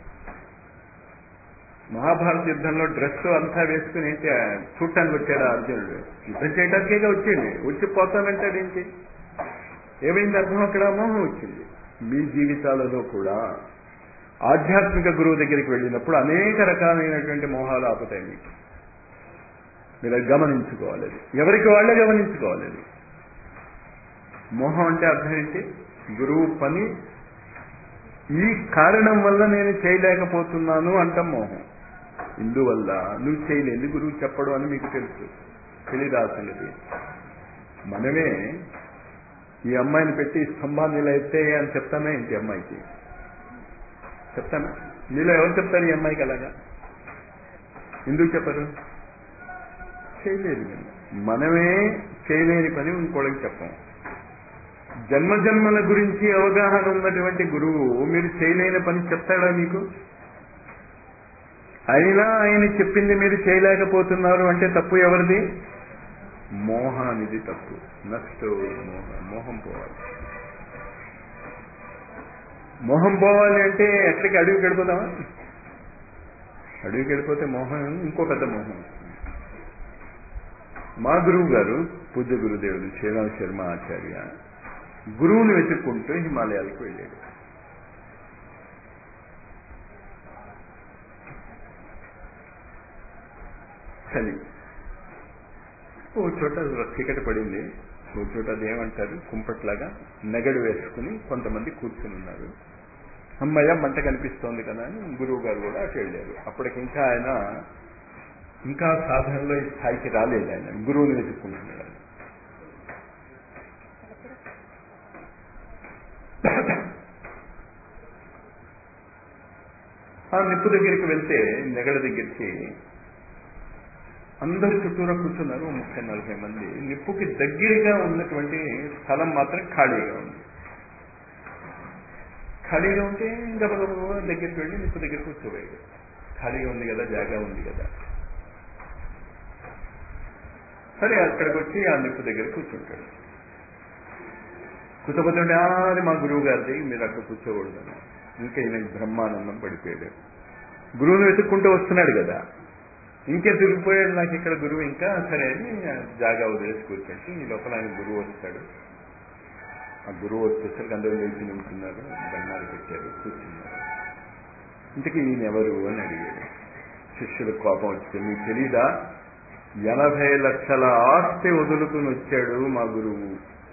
మహాభారత యుద్ధంలో డ్రెస్ అంతా వేసుకుని ఏంటి చూడటానికి వచ్చాడా అర్జునుడు యుద్ధం చేయడానికేగా వచ్చింది వచ్చి పోతానంటాడేంటి ఏమైంది అర్థం అక్కడ మోహం వచ్చింది మీ జీవితాలలో కూడా ఆధ్యాత్మిక గురువు దగ్గరికి వెళ్ళినప్పుడు అనేక రకాలైనటువంటి మోహాలు ఆపుతాయి మీకు మీరు అది గమనించుకోవాలి అది ఎవరికి వాళ్ళే గమనించుకోవాలి అది మోహం అంటే అర్థం ఏంటి గురువు పని ఈ కారణం వల్ల నేను చేయలేకపోతున్నాను అంటాం మోహం ఇందువల్ల నువ్వు చేయలేదు గురువు చెప్పడు అని మీకు తెలుసు తెలీదా సంగతి మనమే ఈ అమ్మాయిని పెట్టి స్తంభాన్ని ఇలా ఎత్తే అని చెప్తానా ఏంటి అమ్మాయికి చెప్తానా మీలో ఎవరు చెప్తారు ఈ అమ్మాయికి అలాగా ఎందుకు చెప్పరు చేయలేదు మనమే చేయలేని పని ఇంకోళ్ళకి చెప్పం జన్మ జన్మల గురించి అవగాహన ఉన్నటువంటి గురువు మీరు చేయలేని పని చెప్తాడా మీకు అయినా ఆయన చెప్పింది మీరు చేయలేకపోతున్నారు అంటే తప్పు ఎవరిది మోహానిది తప్పు నష్టో మోహ మోహం పోవాలి మోహం పోవాలి అంటే ఎక్కడికి అడవికి వెళ్ళిపోతామా అడవికి వెళ్ళిపోతే మోహం ఇంకో పెద్ద మోహం మా గురువు గారు పూజ్య గురుదేవుడు శ్రీరామ్ శర్మ ఆచార్య గురువుని వెతుక్కుంటూ హిమాలయాలకు వెళ్ళాడు చలి ఓ చోట చీకటి పడింది ఓ చోట అది ఏమంటారు కుంపట్లాగా నెగడు వేసుకుని కొంతమంది కూర్చుని ఉన్నారు అమ్మయ్య మంట కనిపిస్తోంది కదా అని గురువు గారు కూడా అటు వెళ్ళారు అప్పటికి ఇంకా ఆయన ఇంకా సాధనలో ఈ స్థాయికి రాలేదు ఆయన గురువుని వెతుక్కుంటున్నాడు ఆయన. ఆ నిప్పు దగ్గరికి వెళ్తే నెగడ దగ్గరికి అందరు చుట్టూరా కూర్చున్నారు ఓ ముప్పై నలభై మంది నిప్పుకి దగ్గరగా ఉన్నటువంటి స్థలం మాత్రం ఖాళీగా ఉంది ఖాళీగా ఉంటే గబగబ దగ్గరికి వెళ్ళి నిప్పు దగ్గర కూర్చోబోయాడు ఖాళీగా ఉంది కదా జాగా ఉంది కదా సరే అక్కడికి వచ్చి ఆ నిప్పు దగ్గర కూర్చుంటాడు కూర్చోబోతుంటే అది మా గురువు గారిది మీరు అక్కడ కూర్చోకూడదు ఇంకా ఈయన బ్రహ్మానందం పడిపోయాడు గురువుని వెతుక్కుంటూ వస్తున్నాడు కదా ఇంకే దొరికిపోయాడు నాకు ఇక్కడ గురువు ఇంకా సరే అని జాగా వదిలేసి కూర్చోండి ఈ లోపల ఆయన గురువు వస్తాడు ఆ గురువు వచ్చేసరికి అందరూ లేచి నింపుతున్నారు దండాలు పెట్టారు కూర్చున్నారు ఇంతకీ ఈయన ఎవరు అని అడిగాడు శిష్యులకు కోపం వచ్చింది మీకు తెలీదా ఎనభై లక్షల ఆస్తి వదులుకుని వచ్చాడు మా గురువు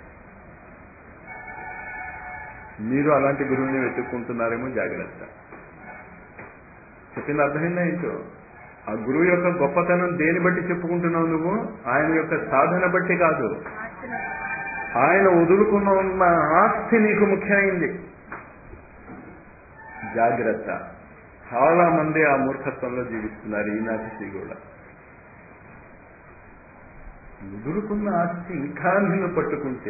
మీరు అలాంటి గురువుని వెతుక్కుంటున్నారేమో జాగ్రత్త చెప్పింది అర్థమైందా ఏంటో ఆ గురువు యొక్క గొప్పతనం దేని బట్టి చెప్పుకుంటున్నావు నువ్వు ఆయన యొక్క సాధన బట్టి కాదు ఆస్తిని ఆయన వదులుకున్న ఉన్న ఆస్తి నీకు ముఖ్యమైంది జాగ్రత్త చాలా మంది ఆ మూర్ఖత్వంలో జీవిస్తున్నారు ఈనాటికి కూడా వదులుకున్న ఆస్తి ఇంకా నిన్ను పట్టుకుంటే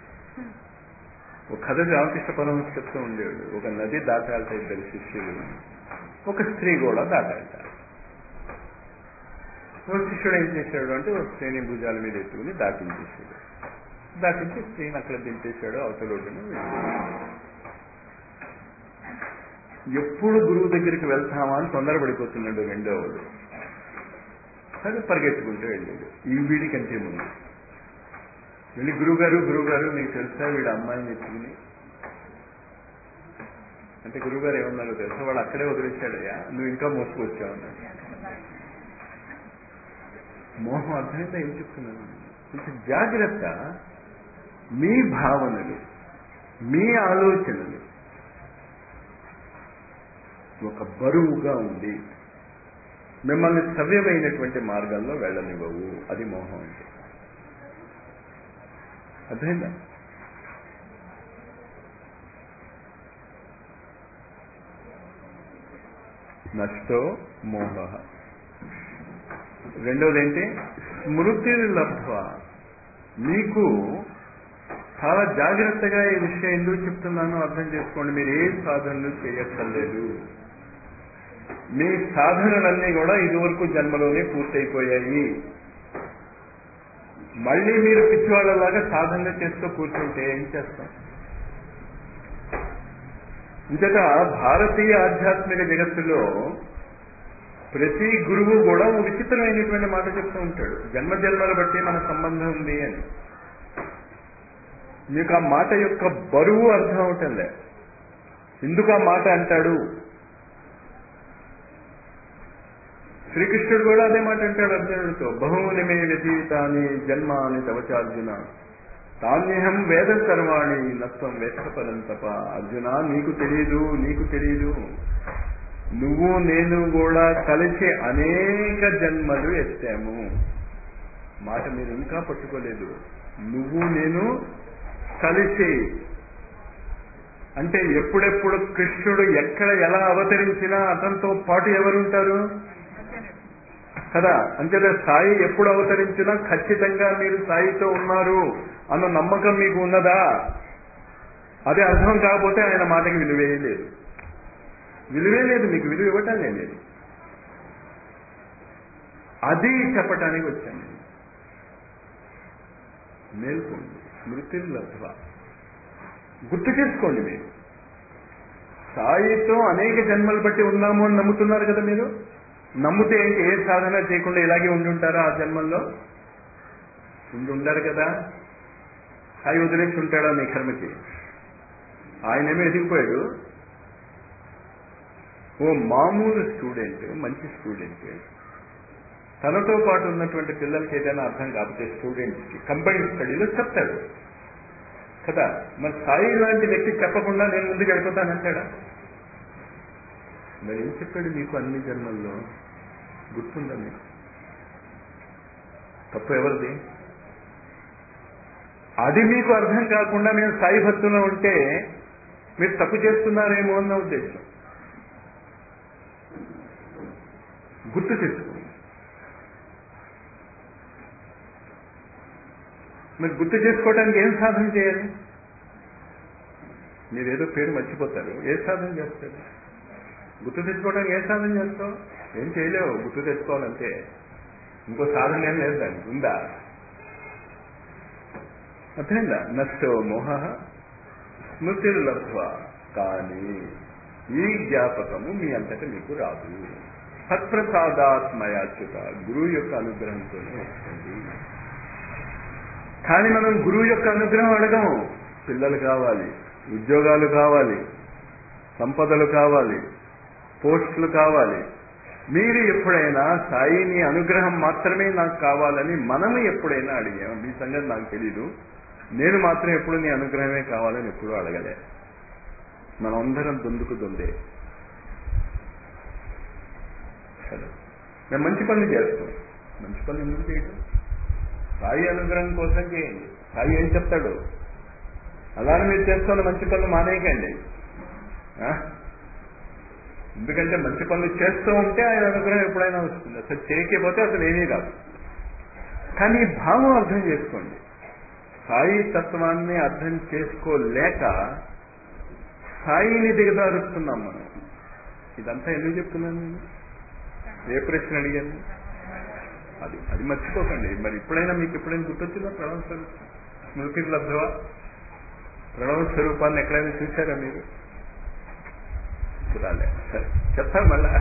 ఒక కథ రామకృష్ణ పరమహంస చెప్తూ ఉండేవాడు ఒక నది దాటాలట ఇద్దరు శిష్యులు ఒక స్త్రీ కూడా దాటాలట ఒక శిష్యుడు ఏం చేశాడు అంటే ఒక స్త్రీని భుజాల మీద ఎత్తుకుని దాటించేసాడు దాటించి స్త్రీని అక్కడ దింపేశాడు అవతల ఒడ్డున వెళ్ళిపోయాడు. ఎప్పుడు గురువు దగ్గరికి వెళ్తామా అని తొందరపడిపోతున్నాడు రెండో వాడు సరే పరిగెత్తుకుంటూ వెళ్ళాడు ఈ వీడి కంటే ముందు వెళ్ళి గురువుగారు గురువుగారు మీకు తెలుసా వీడు అమ్మాయిని ఎత్తుకుని అంటే గురువుగారు ఏమన్నారో తెలుసా వాడు అక్కడే వదిలేశాడయ్యా నువ్వు ఇంకా మోసుకొచ్చావు అన్నాడు మోహం అర్థమైందా ఏం చెప్తున్నాను కొంచెం జాగ్రత్త మీ భావనలు మీ ఆలోచనలు ఒక బరువుగా ఉంది మిమ్మల్ని సవ్యమైనటువంటి మార్గాల్లో వెళ్ళనివ్వవు అది మోహం అంటే అర్థమైందా నష్టో మోహ రెండోది ఏంటి స్మృతి లబ్ధ మీకు చాలా జాగ్రత్తగా ఈ విషయం ఎందుకు చెప్తున్నానో అర్థం చేసుకోండి మీరు ఏ సాధనలు చేయక్కర్లేదు మీ సాధనలన్నీ కూడా ఇదివరకు జన్మలోనే పూర్తయిపోయాయి మళ్ళీ మీరు పిచ్చివాళ్ళలాగా సాధనలు చేస్తూ కూర్చుంటే ఏం చేస్తాం ఇంతట భారతీయ ఆధ్యాత్మిక జగత్తులో ప్రతి గురువు కూడా ఒక విచిత్రమైనటువంటి మాట చెప్తూ ఉంటాడు జన్మ జన్మల బట్టి మన సంబంధం ఉంది అని మీకు ఆ మాట యొక్క బరువు అర్థం అవటంలే ఎందుకు ఆ మాట అంటాడు శ్రీకృష్ణుడు కూడా అదే మాట అంటాడు అర్జునుడితో బహుని మే వ్యతీతాని జన్మాని తవచార్జున తాన్యహం వేద సర్వాణి నత్వం వేత్తపరం తప అర్జున నీకు తెలియదు నీకు తెలియదు నువ్వు నేను కూడా కలిసి అనేక జన్మలు ఎత్తాము మాట మీరు ఇంకా పట్టుకోలేదు నువ్వు నేను కలిసి అంటే ఎప్పుడెప్పుడు కృష్ణుడు ఎక్కడ ఎలా అవతరించినా అతనితో పాటు ఎవరుంటారు కదా అంతేత సాయి ఎప్పుడు అవతరించినా ఖచ్చితంగా మీరు సాయితో ఉన్నారు అన్న నమ్మకం మీకు ఉన్నదా అది అర్థం కాకపోతే ఆయన మాటకి విలువే లేదు విలువే లేదు మీకు విలువ ఇవ్వటానే లేదు అది చెప్పటానికి వచ్చాను నేను. మేల్కోండి స్మృతి లబ్ధ గుర్తు చేసుకోండి మీరు సాయితో అనేక జన్మలు బట్టి ఉన్నాము అని నమ్ముతున్నారు కదా మీరు నమ్మితే ఏంటి ఏ సాధన చేయకుండా ఇలాగే ఉండి ఉంటారా ఆ జన్మల్లో ఉండి ఉండారు కదా సాయి వదిలేసి ఉంటాడా మీ కర్మకి ఆయనేమో ఎదిగిపోయాడు ఓ మామూలు స్టూడెంట్ మంచి స్టూడెంట్ తనతో పాటు ఉన్నటువంటి పిల్లలకి ఏదైనా అర్థం కాకపోతే స్టూడెంట్స్కి కంబైన్ స్టడీలో చెప్తాడు కదా మరి సాయి లాంటి వ్యక్తి చెప్పకుండా నేను ముందుకు వెళ్ళిపోతానంటాడా మరి ఏం చెప్పాడు మీకు అన్ని జన్మల్లో గుర్తుందా మీకు తప్పు ఎవరిది అది మీకు అర్థం కాకుండా మేము సాయి భక్తుల్లో ఉంటే మీరు తప్పు చేస్తున్నారేమో అన్న ఉద్దేశం గుర్తు తెచ్చుకోండి మీరు గుర్తు చేసుకోవడానికి ఏం సాధన చేయాలి మీరు ఏదో పేరు మర్చిపోతారు ఏ సాధన చేస్తారు గుర్తు తెచ్చుకోవడానికి ఏ సాధన చేస్తావు ఏం చేయలేవు గుర్తు తెచ్చుకోవాలంటే ఇంకో సాధన ఏం లేదు దానికి ఉందా అర్థమైందా నష్టో మోహ స్మృతిలు లబ్ధ్వ కానీ ఈ జ్ఞాపకము మీ అంతటా మీకు రాదు సత్ప్రసాదాత్మయాచ్యుత గురువు యొక్క అనుగ్రహంతోనే వస్తుంది కానీ మనం గురువు యొక్క అనుగ్రహం అడగము పిల్లలు కావాలి ఉద్యోగాలు కావాలి సంపదలు కావాలి పోస్టులు కావాలి మీరు ఎప్పుడైనా సాయిని అనుగ్రహం మాత్రమే నాకు కావాలని మనము ఎప్పుడైనా అడిగాము మీ సంగతి నాకు తెలీదు నేను మాత్రం ఎప్పుడు నీ అనుగ్రహమే కావాలని ఎప్పుడూ అడగలే మనం అందరం దొందుకు దొందే కదా మేము మంచి పనులు చేస్తాం మంచి పనులు ఎందుకు చేయటం సాయి అనుగ్రహం కోసం చేయండి సాయి ఏం చెప్తాడు అలానే మీరు చేస్తున్న మంచి పనులు మానేయకండి ఆ? ఎందుకంటే మంచి పనులు చేస్తూ ఉంటే ఆయన అనుగ్రహం ఎప్పుడైనా వస్తుంది అసలు చేయకపోతే అసలు ఏమీ కాదు కానీ ఈ భావం అర్థం చేసుకోండి సాయి తత్వాన్ని అర్థం చేసుకోలేక సాయిని దిగదారుస్తున్నాం మనం ఇదంతా ఎందుకు చెప్తున్నాను నేను ఏ ప్రశ్న అడిగాను అది అది మర్చిపోకండి మరి ఇప్పుడైనా మీకు ఎప్పుడైనా గుర్తొచ్చిందా ప్రణవ స్వరూపం స్మృతి లబ్ధవా ప్రణవ స్వరూపాన్ని ఎక్కడైనా చూశారా మీరు చూడాలి సరే చెప్తాను మళ్ళా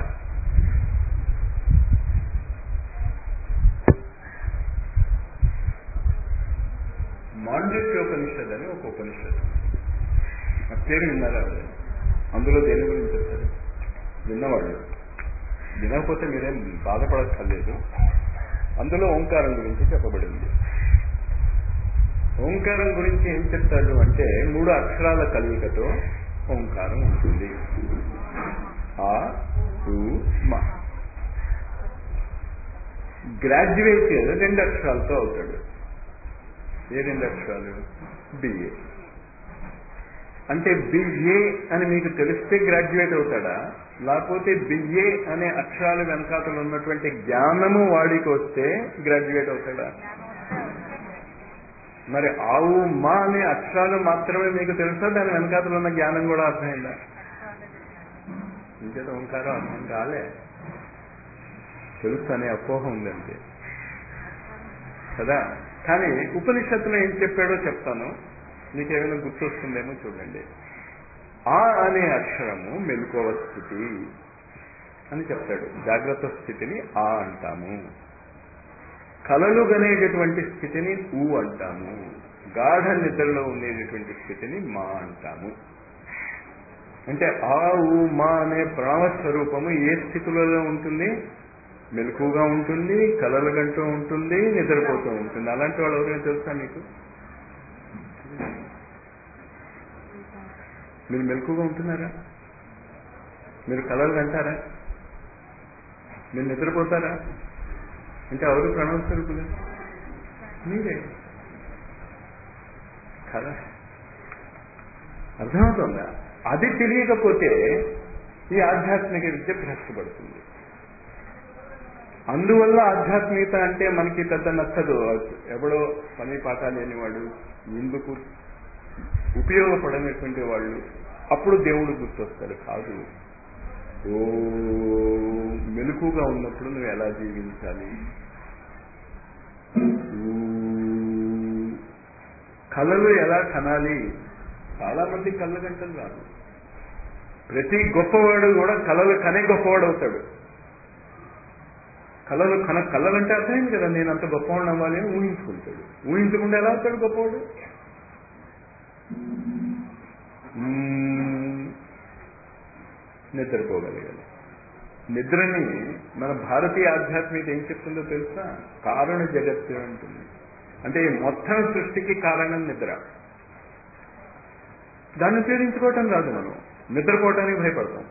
మాండక్యోపనిషద్ అని ఒక ఉపనిషత్తు ఆ పేరు విన్నారా అందులో దేని గురించి చెప్తారు విన్నవాళ్ళు వినకపోతే మీరేం బాధపడక్కర్లేదు అందులో ఓంకారం గురించి చెప్పబడింది ఓంకారం గురించి ఏం చెప్తాడు అంటే మూడు అక్షరాల కలయికతో ఓంకారం ఉంటుంది ఆ ఊ మా గ్రాడ్యుయేట్ రెండు అక్షరాలతో అవుతాడు ఏ రెండు అక్షరాలు బిఏ అంటే బిఏ అని మీకు తెలిస్తే గ్రాడ్యుయేట్ అవుతాడా లేకపోతే బిఏ అనే అక్షరాలు వెనకాతలు ఉన్నటువంటి జ్ఞానము వాడికి వస్తే గ్రాడ్యుయేట్ అవుతాడా మరి ఆవు మా అనే అక్షరాలు మాత్రమే మీకు తెలుసా దాని వెనకాతలు ఉన్న జ్ఞానం కూడా అర్థమైందా ఇంకేదో ఓంకారం అర్థం కాలే తెలుసు అనే అపోహ ఉందంటే కదా కానీ ఉపనిషత్తులో ఏం చెప్పాడో చెప్తాను మీకు ఏమైనా గుర్తొస్తుందేమో చూడండి ఆ అనే అక్షరము మెలకువ స్థితి అని చెప్తాడు జాగ్రత్త స్థితిని ఆ అంటాము కలలు గనేటటువంటి స్థితిని ఊ అంటాము గాఢ నిద్రలో ఉండేటటువంటి స్థితిని మా అంటాము అంటే ఆ ఊ మా అనే ప్రాణ స్వరూపము ఏ స్థితులలో ఉంటుంది మెలకుగా ఉంటుంది కలలు గంటూ ఉంటుంది నిద్రపోతూ ఉంటుంది అలాంటి వాళ్ళు ఎవరైనా తెలుసా మీకు మీరు మెలకుగా ఉంటున్నారా మీరు కలలు కంటారా మీరు నిద్రపోతారా అంటే ఎవరు ప్రణవ స్వరూపులు మీరే కదా అర్థమవుతుందా అది తెలియకపోతే ఈ ఆధ్యాత్మిక విద్య భ్రష్టపడుతుంది అందువల్ల ఆధ్యాత్మికత అంటే మనకి పెద్ద నచ్చదు ఎవడో పని పాట లేనివాడు ఎందుకు ఉపయోగపడనటువంటి వాళ్ళు అప్పుడు దేవుడు గుర్తొస్తాడు కాదు ఓ మెలకుగా ఉన్నప్పుడు నువ్వు ఎలా జీవించాలి ఊ, కళలు ఎలా కనాలి చాలా మంది కళ్ళ గంటలు రాదు ప్రతి గొప్పవాడు కూడా కళలు కనే గొప్పవాడు అవుతాడు కళలు కన కళలంటే అర్థమైంది కదా నేను అంత గొప్పవాడిని అవ్వాలి అని ఊహించుకుంటాడు ఊహించకుండా ఎలా అవుతాడు గొప్పవాడు మ్మ్. నిద్రపోగలగాలి నిద్రని మన భారతీయ ఆధ్యాత్మిక ఏం చెప్తుందో తెలుసా కారణ జగత్తు అంటుంది అంటే ఈ మొత్తం సృష్టికి కారణం నిద్ర దాన్ని ఉపయోగించుకోవటం రాదు మనం నిద్రపోవటానికి భయపడతాం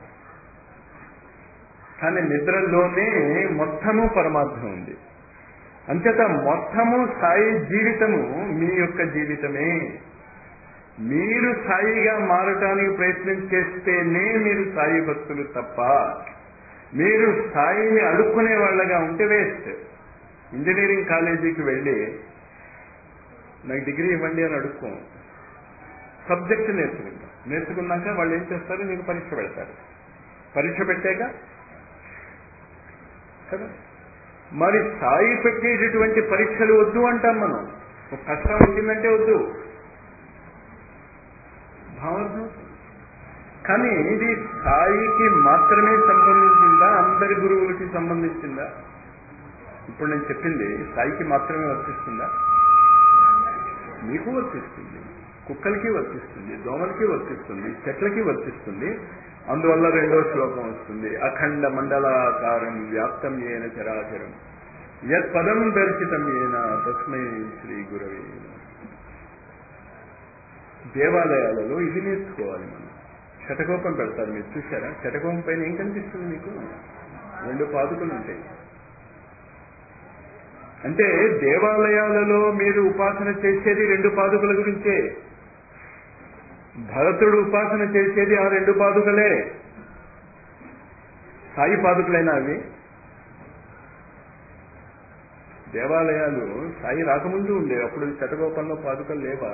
కానీ నిద్రలోనే మొత్తము పరమార్థం ఉంది అంచేత మొత్తము సాయి జీవితము మీ యొక్క జీవితమే మీరు సాయిగా మారటానికి ప్రయత్నం చేస్తేనే మీరు సాయి భక్తులు తప్ప మీరు సాయిని అడుక్కునే వాళ్ళగా ఉంటే వేస్ట్ ఇంజనీరింగ్ కాలేజీకి వెళ్ళి నాకు డిగ్రీ ఇవ్వండి అని అడుక్కో సబ్జెక్ట్ నేర్చుకుంటాం నేర్చుకున్నాక వాళ్ళు ఏం చేస్తారు నీకు పరీక్ష పెడతారు పరీక్ష పెట్టాక కదా మరి సాయి పెట్టేటటువంటి పరీక్షలు వద్దు అంటాం మనం ఒక కష్టం వచ్చిందంటే వద్దు భావన కానీ ఇది సాయికి మాత్రమే సంబంధించిందా అందరి గురువులకి సంబంధించిందా ఇప్పుడు నేను చెప్పింది సాయికి మాత్రమే వర్తిస్తుందా మీకు వర్తిస్తుంది కుక్కలకి వర్తిస్తుంది దోమలకి వర్తిస్తుంది చెట్లకి వర్తిస్తుంది అందువల్ల రెండో శ్లోకం వస్తుంది అఖండ మండలాకారం వ్యాప్తం ఏన చరాచరం యత్ పదం దర్శితం ఏన తస్మై శ్రీ గురవే నమః. దేవాలయాలలో ఇది నేర్చుకోవాలి మనం శటకోపం పెడతారు మీరు చూసారా శటకోపం పైన ఏం కనిపిస్తుంది మీకు రెండు పాదుకలు ఉంటాయి అంటే దేవాలయాలలో మీరు ఉపాసన చేసేది రెండు పాదుకల గురించే భరతుడు ఉపాసన చేసేది ఆ రెండు పాదుకలే సాయి పాదుకలైనా అవి దేవాలయాలు సాయి రాకముందు ఉండేవి అప్పుడు శతగోపంలో పాదుకలు లేవా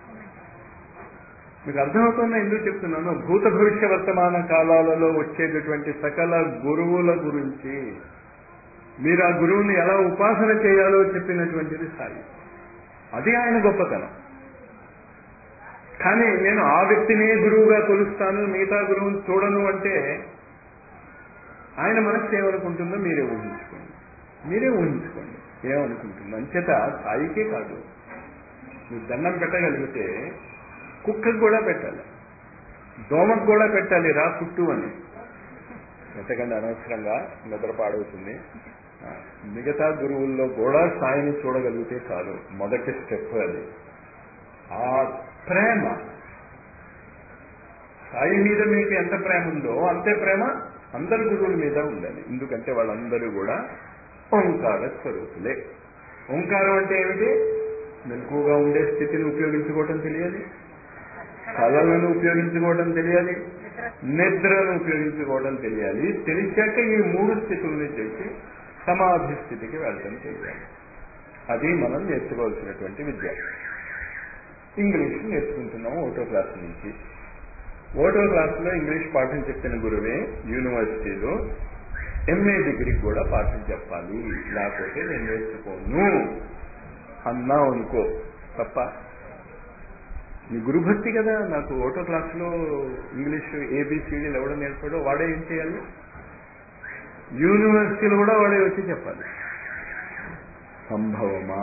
మీకు అర్థమవుతుందా ఎందుకు చెప్తున్నాను భూత భవిష్య వర్తమాన కాలాలలో వచ్చేటటువంటి సకల గురువుల గురించి మీరు ఆ గురువుని ఎలా ఉపాసన చేయాలో చెప్పినటువంటిది సాయి అది ఆయన గొప్పతనం కానీ నేను ఆ వ్యక్తినే గురువుగా కొలుస్తాను మిగతా గురువుని చూడను అంటే ఆయన మనస్సు ఏమనుకుంటుందో మీరే ఊహించుకోండి మీరే ఊహించుకోండి ఏమనుకుంటుందో అంచేత సాయికే కాదు మీరు దండం పెట్టగలిగితే కుక్కకు కూడా పెట్టాలి దోమకు కూడా పెట్టాలి రా కుట్టు అని ఎంతకంటే అనవసరంగా నిద్ర పాడవుతుంది ఆ, మిగతా గురువుల్లో కూడా సాయిని చూడగలిగితే చాలు మొదటి స్టెప్ అది ఆ ప్రేమ సాయి మీద మీకు ఎంత ప్రేమ ఉందో అంతే ప్రేమ అందరి గురువుల మీద ఉండాలి ఎందుకంటే వాళ్ళందరూ కూడా ఓంకార స్వరూపులే ఓంకారం అంటే ఏమిటి మెలకుగా ఉండే స్థితిని ఉపయోగించుకోవటం తెలియాలి కళలను ఉపయోగించుకోవడం తెలియాలి నిద్రను ఉపయోగించుకోవడం తెలియాలి తెలిసాక ఈ మూడు స్థితుల్ని చేసి సమాధి స్థితికి వెళ్ళడం తెలియాలి అది మనం నేర్చుకోవాల్సినటువంటి విద్య ఇంగ్లీష్ నేర్చుకుంటున్నాము ఓటో క్లాస్ నుంచి ఓటో క్లాసులో ఇంగ్లీష్ పాఠం చెప్పిన గురువే యూనివర్సిటీలో ఎంఏ డిగ్రీకి కూడా పాఠం చెప్పాలి లేకపోతే నేను నేర్చుకోను అన్నా అనుకో తప్ప నీ గురుభక్తి కదా నాకు ఓటో క్లాసులో ఇంగ్లీష్ ఏబిసిడీలు ఎవడో నేర్పాడో వాడే ఏం చేయాలి యూనివర్సిటీలో కూడా వాడే వచ్చి చెప్పాలి సంభవమా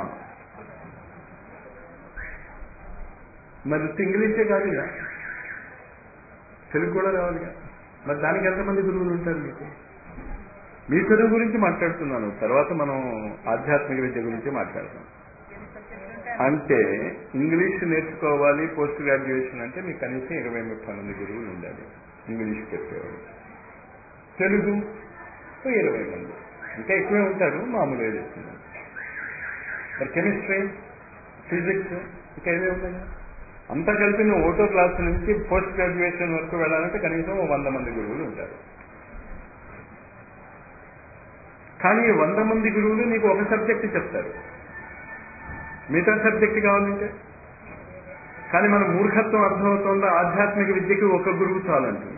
మరి ఉత్తి ఇంగ్లీషే కాదుగా తెలుగు కూడా రావాలిగా మరి దానికి ఎంతమంది గురువులు ఉంటారు మీకు మీ చదువు గురించి మాట్లాడుతున్నాను తర్వాత మనం ఆధ్యాత్మిక విద్య గురించి మాట్లాడతాం అంటే ఇంగ్లీష్ నేర్చుకోవాలి పోస్ట్ గ్రాడ్యుయేషన్ అంటే మీకు కనీసం ఇరవై ముప్పై మంది గురువులు ఉండాలి ఇంగ్లీష్ చెప్పేవారు తెలుగు ఓ ఇరవై మంది ఇంకా ఎక్కువే ఉంటారు మామూలుగా చెప్తున్నారు మరి కెమిస్ట్రీ ఫిజిక్స్ ఇంకా ఏవే ఉన్నాయి అంతా కలిపి నువ్వు ఓటో క్లాస్ నుంచి పోస్ట్ గ్రాడ్యుయేషన్ వరకు వెళ్ళాలంటే కనీసం ఓ వంద మంది గురువులు ఉంటారు కానీ ఈ వంద మంది గురువులు నీకు ఒక సబ్జెక్ట్ చెప్తారు మిగతా సబ్జెక్ట్ కావాలంటే కానీ మన మూర్ఖత్వం అర్థమవుతుందా ఆధ్యాత్మిక విద్యకి ఒక గురువు చాలంటున్నాం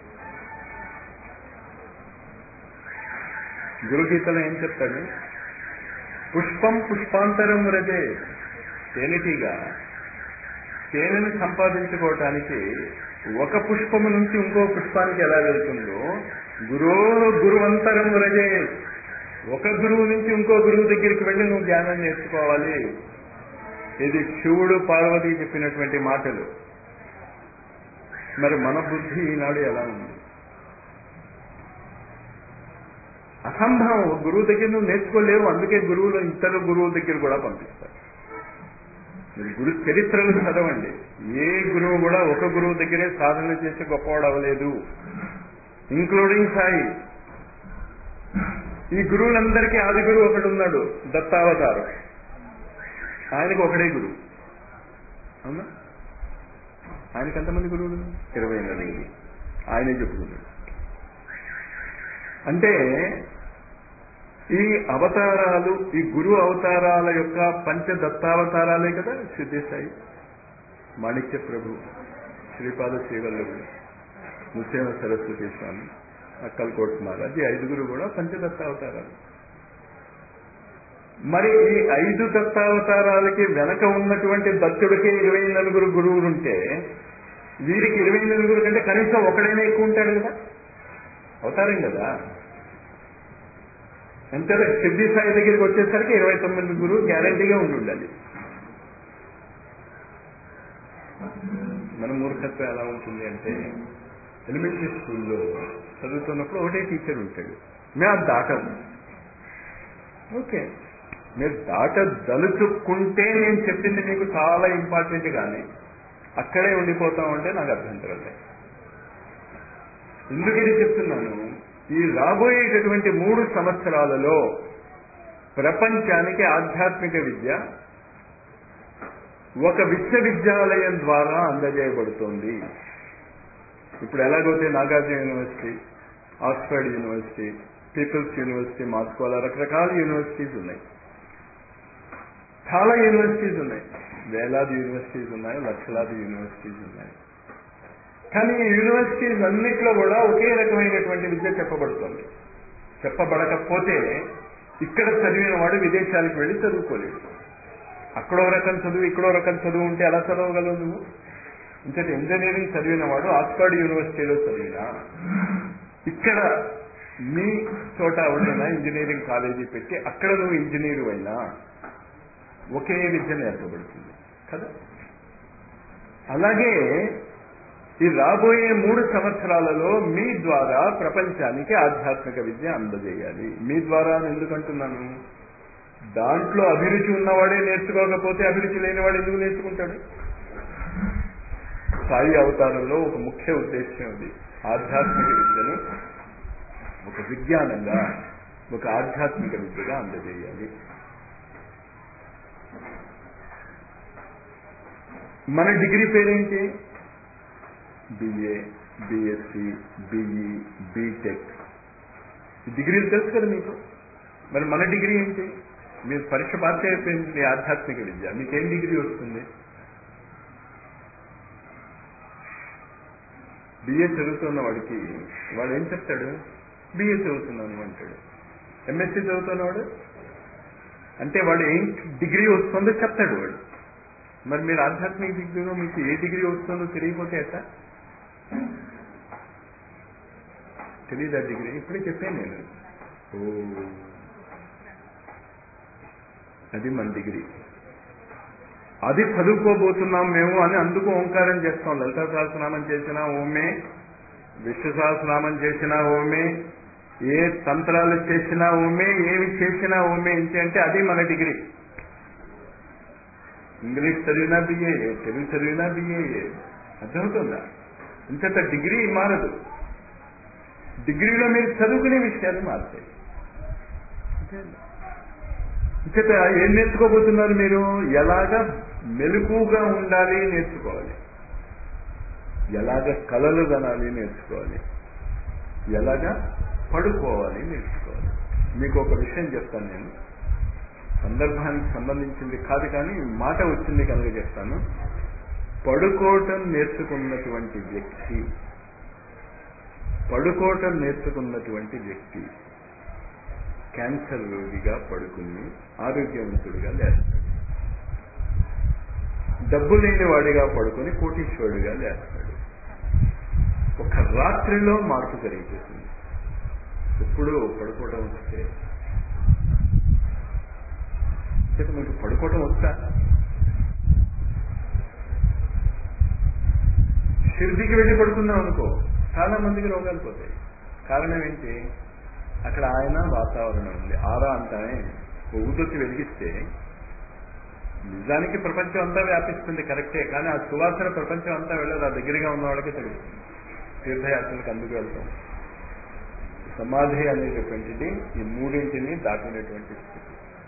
గురుగీతలో ఏం చెప్తాడు పుష్పం పుష్పాంతరం రజే తేనెటీగా తేనెను సంపాదించుకోవటానికి ఒక పుష్పము నుంచి ఇంకో పుష్పానికి ఎలా వెళ్తుందో గురో గురువంతరం రజే ఒక గురువు నుంచి ఇంకో గురువు దగ్గరికి వెళ్ళి నువ్వు జ్ఞానం నేర్చుకోవాలి ఇది శివుడు పార్వతి చెప్పినటువంటి మాటలు మరి మన బుద్ధి ఈనాడు ఎలా ఉంది అసంభవం గురువు దగ్గర నువ్వు నేర్చుకోలేవు అందుకే గురువులు ఇతర గురువుల దగ్గర కూడా పంపిస్తారు మీరు గురు చరిత్రలు చదవండి ఏ గురువు కూడా ఒక గురువు దగ్గరే సాధన చేసి గొప్పవాడు అవ్వలేదు ఇంక్లూడింగ్ సాయి ఈ గురువులందరికీ ఆది గురువు ఒకడు ఉన్నాడు దత్తావతారం ఆయనకు ఒకడే గురువు అవునా ఆయనకి ఎంతమంది గురువులు ఇరవై మంది ఆయనే చెప్పుకున్నాడు అంటే ఈ అవతారాలు ఈ గురు అవతారాల యొక్క పంచ దత్తావతారాలే కదా సిద్ధిస్తాయి మాణిక్య ప్రభు శ్రీపాద శ్రీవల్లభుడు నృసింహ సరస్వతి స్వామి అక్కల్కోట్ మహారాజ్ ఈ ఐదుగురు కూడా పంచదత్తావతారాలు మరి ఈ ఐదు దత్తావతారాలకి వెనక ఉన్నటువంటి దత్తుడికి ఇరవై నలుగురు గురువులు ఉంటే వీరికి ఇరవై నలుగురు కంటే కనీసం ఒకడైనా ఎక్కువ ఉంటాడు కదా అవుతారం కదా అంతే సిద్ధి సాయి దగ్గరికి వచ్చేసరికి ఇరవై తొమ్మిది గురువు గ్యారంటీగా ఉండి ఉండాలి మన మూర్ఖత్వం ఎలా ఉంటుంది అంటే ఎలిమెంటరీ స్కూల్లో చదువుతున్నప్పుడు ఒకటే టీచర్ ఉంటాడు మేము అది దాటము ఓకే మీరు దాటదలుచుకుంటే నేను చెప్పింది మీకు చాలా ఇంపార్టెంట్ కానీ అక్కడే ఉండిపోతామంటే నాకు అభ్యంతరం లేదు ఎందుకు ఇది చెప్తున్నాను ఈ రాబోయేటటువంటి మూడు సంవత్సరాలలో ప్రపంచానికి ఆధ్యాత్మిక విద్య ఒక విశ్వవిద్యాలయం ద్వారా అందజేయబడుతోంది ఇప్పుడు ఎలాగైతే Nagarjuna university Oxford university peoples university మాస్కోలా రకరకాల యూనివర్సిటీస్ ఉన్నాయి చాలా యూనివర్సిటీస్ ఉన్నాయి వేలాది యూనివర్సిటీస్ ఉన్నాయి లక్షలాది యూనివర్సిటీస్ ఉన్నాయి కానీ ఈ యూనివర్సిటీస్ అన్నిట్లో కూడా ఒకే రకమైనటువంటి విద్య చెప్పబడుతుంది చెప్పబడకపోతే ఇక్కడ చదివిన వాడు విదేశాలకు వెళ్ళి చదువుకోలేడు అక్కడో రకం చదువు ఇక్కడో రకం చదువు ఉంటే ఎలా చదవగలవు నువ్వు ఇంతటి ఇంజనీరింగ్ చదివిన వాడు ఆక్స్ఫర్డ్ యూనివర్సిటీలో చదివినా ఇక్కడ మీ చోట ఎవరైనా ఇంజనీరింగ్ కాలేజీ పెట్టి అక్కడ నువ్వు ఇంజనీరు అయినా ఒకే విద్య నేర్పబడుతుంది కదా అలాగే ఈ రాబోయే మూడు సంవత్సరాలలో మీ ద్వారా ప్రపంచానికి ఆధ్యాత్మిక విద్య అందజేయాలి మీ ద్వారా అని ఎందుకంటున్నాను దాంట్లో అభిరుచి ఉన్నవాడే నేర్చుకోకపోతే అభిరుచి లేనివాడు ఎందుకు నేర్చుకుంటాడు సాయి అవతారంలో ఒక ముఖ్య ఉద్దేశం ఉంది ఆధ్యాత్మిక విద్యను ఒక విజ్ఞానంగా ఒక ఆధ్యాత్మిక విద్యగా అందజేయాలి మన డిగ్రీ పేరేంటి బిఏ బిఎస్సి బిఈ బీటెక్ ఈ డిగ్రీలు తెలుసు కదా మీకు మరి మన డిగ్రీ ఏంటి మీరు పరీక్ష పాస్ అయిపోయింది ఆధ్యాత్మిక విద్య మీకేం డిగ్రీ వస్తుంది బిఏ చదువుతున్న వాడికి వాడు ఏం చెప్తాడు బిఏ చదువుతున్నాను అంటాడు ఎంఎస్సీ చదువుతున్నవాడు అంటే వాడు ఏం డిగ్రీ వస్తుందో చెప్తాడు వాడు మరి మీరు ఆధ్యాత్మిక డిగ్రీలో మీకు ఏ డిగ్రీ వస్తుందో తెలియకపోతే ఎట్లా తెలీదా డిగ్రీ ఇప్పుడే చెప్పాను నేను ఓ అది మన డిగ్రీ అది చదువుకోబోతున్నాం మేము అని అందుకు ఓంకారం చేస్తాం లలిత సహస్రనామం చేసినా ఓమే విశ్వ సహస్రనామం చేసినా ఓమే ఏ తంత్రాలు చేసినా ఓమే ఏమి చేసినా ఓమే ఏంటి అంటే అది మన డిగ్రీ ఇంగ్లీష్ చదివినా బిఏఏ తెలుగు చదివినా బిఏఏ అర్థమవుతుందా ఇంత డిగ్రీ మారదు డిగ్రీలో మీరు చదువుకునే విషయాలు మారుతాయి ఇంకట ఏం నేర్చుకోబోతున్నారు మీరు ఎలాగ మెలకుగా ఉండాలి నేర్చుకోవాలి ఎలాగ కళలు కనాలి నేర్చుకోవాలి ఎలాగ పడుకోవాలి నేర్చుకోవాలి మీకు ఒక విషయం చెప్తాను నేను సందర్భానికి సంబంధించింది కాదు కానీ మాట వచ్చింది కనుక చెప్తాను పడుకోవటం నేర్చుకున్నటువంటి వ్యక్తి పడుకోవటం నేర్చుకున్నటువంటి వ్యక్తి క్యాన్సర్ రోగిగా పడుకుని ఆరోగ్యవంతుడిగా లేస్తాడు డబ్బు లేని వాడిగా పడుకుని కోటీశ్వరుడిగా లేస్తాడు ఒక రాత్రిలో మార్పు జరిగిపోతుంది ఎప్పుడు పడుకోవటం వస్తే చెప్పు మీకు పడుకోవటం వస్తా షిర్దికి వెళ్ళి పడుకుందాం అనుకో చాలా మందికి రోగాలు పోతాయి కారణం ఏంటి అక్కడ ఆయన వాతావరణం ఉంది ఆరా అంటానే ఊదొచ్చి వెలిగిస్తే నిజానికి ప్రపంచం అంతా వ్యాపిస్తుంది కరెక్టే కానీ ఆ సువాసన ప్రపంచం అంతా వెళ్ళదు ఆ దగ్గరగా ఉన్న వాళ్ళకి తెలుస్తుంది తీర్థయాత్రలకు అందుకు వెళ్తాం సమాధి అనేటటువంటిది ఈ మూడింటిని దాటినటువంటి స్థితి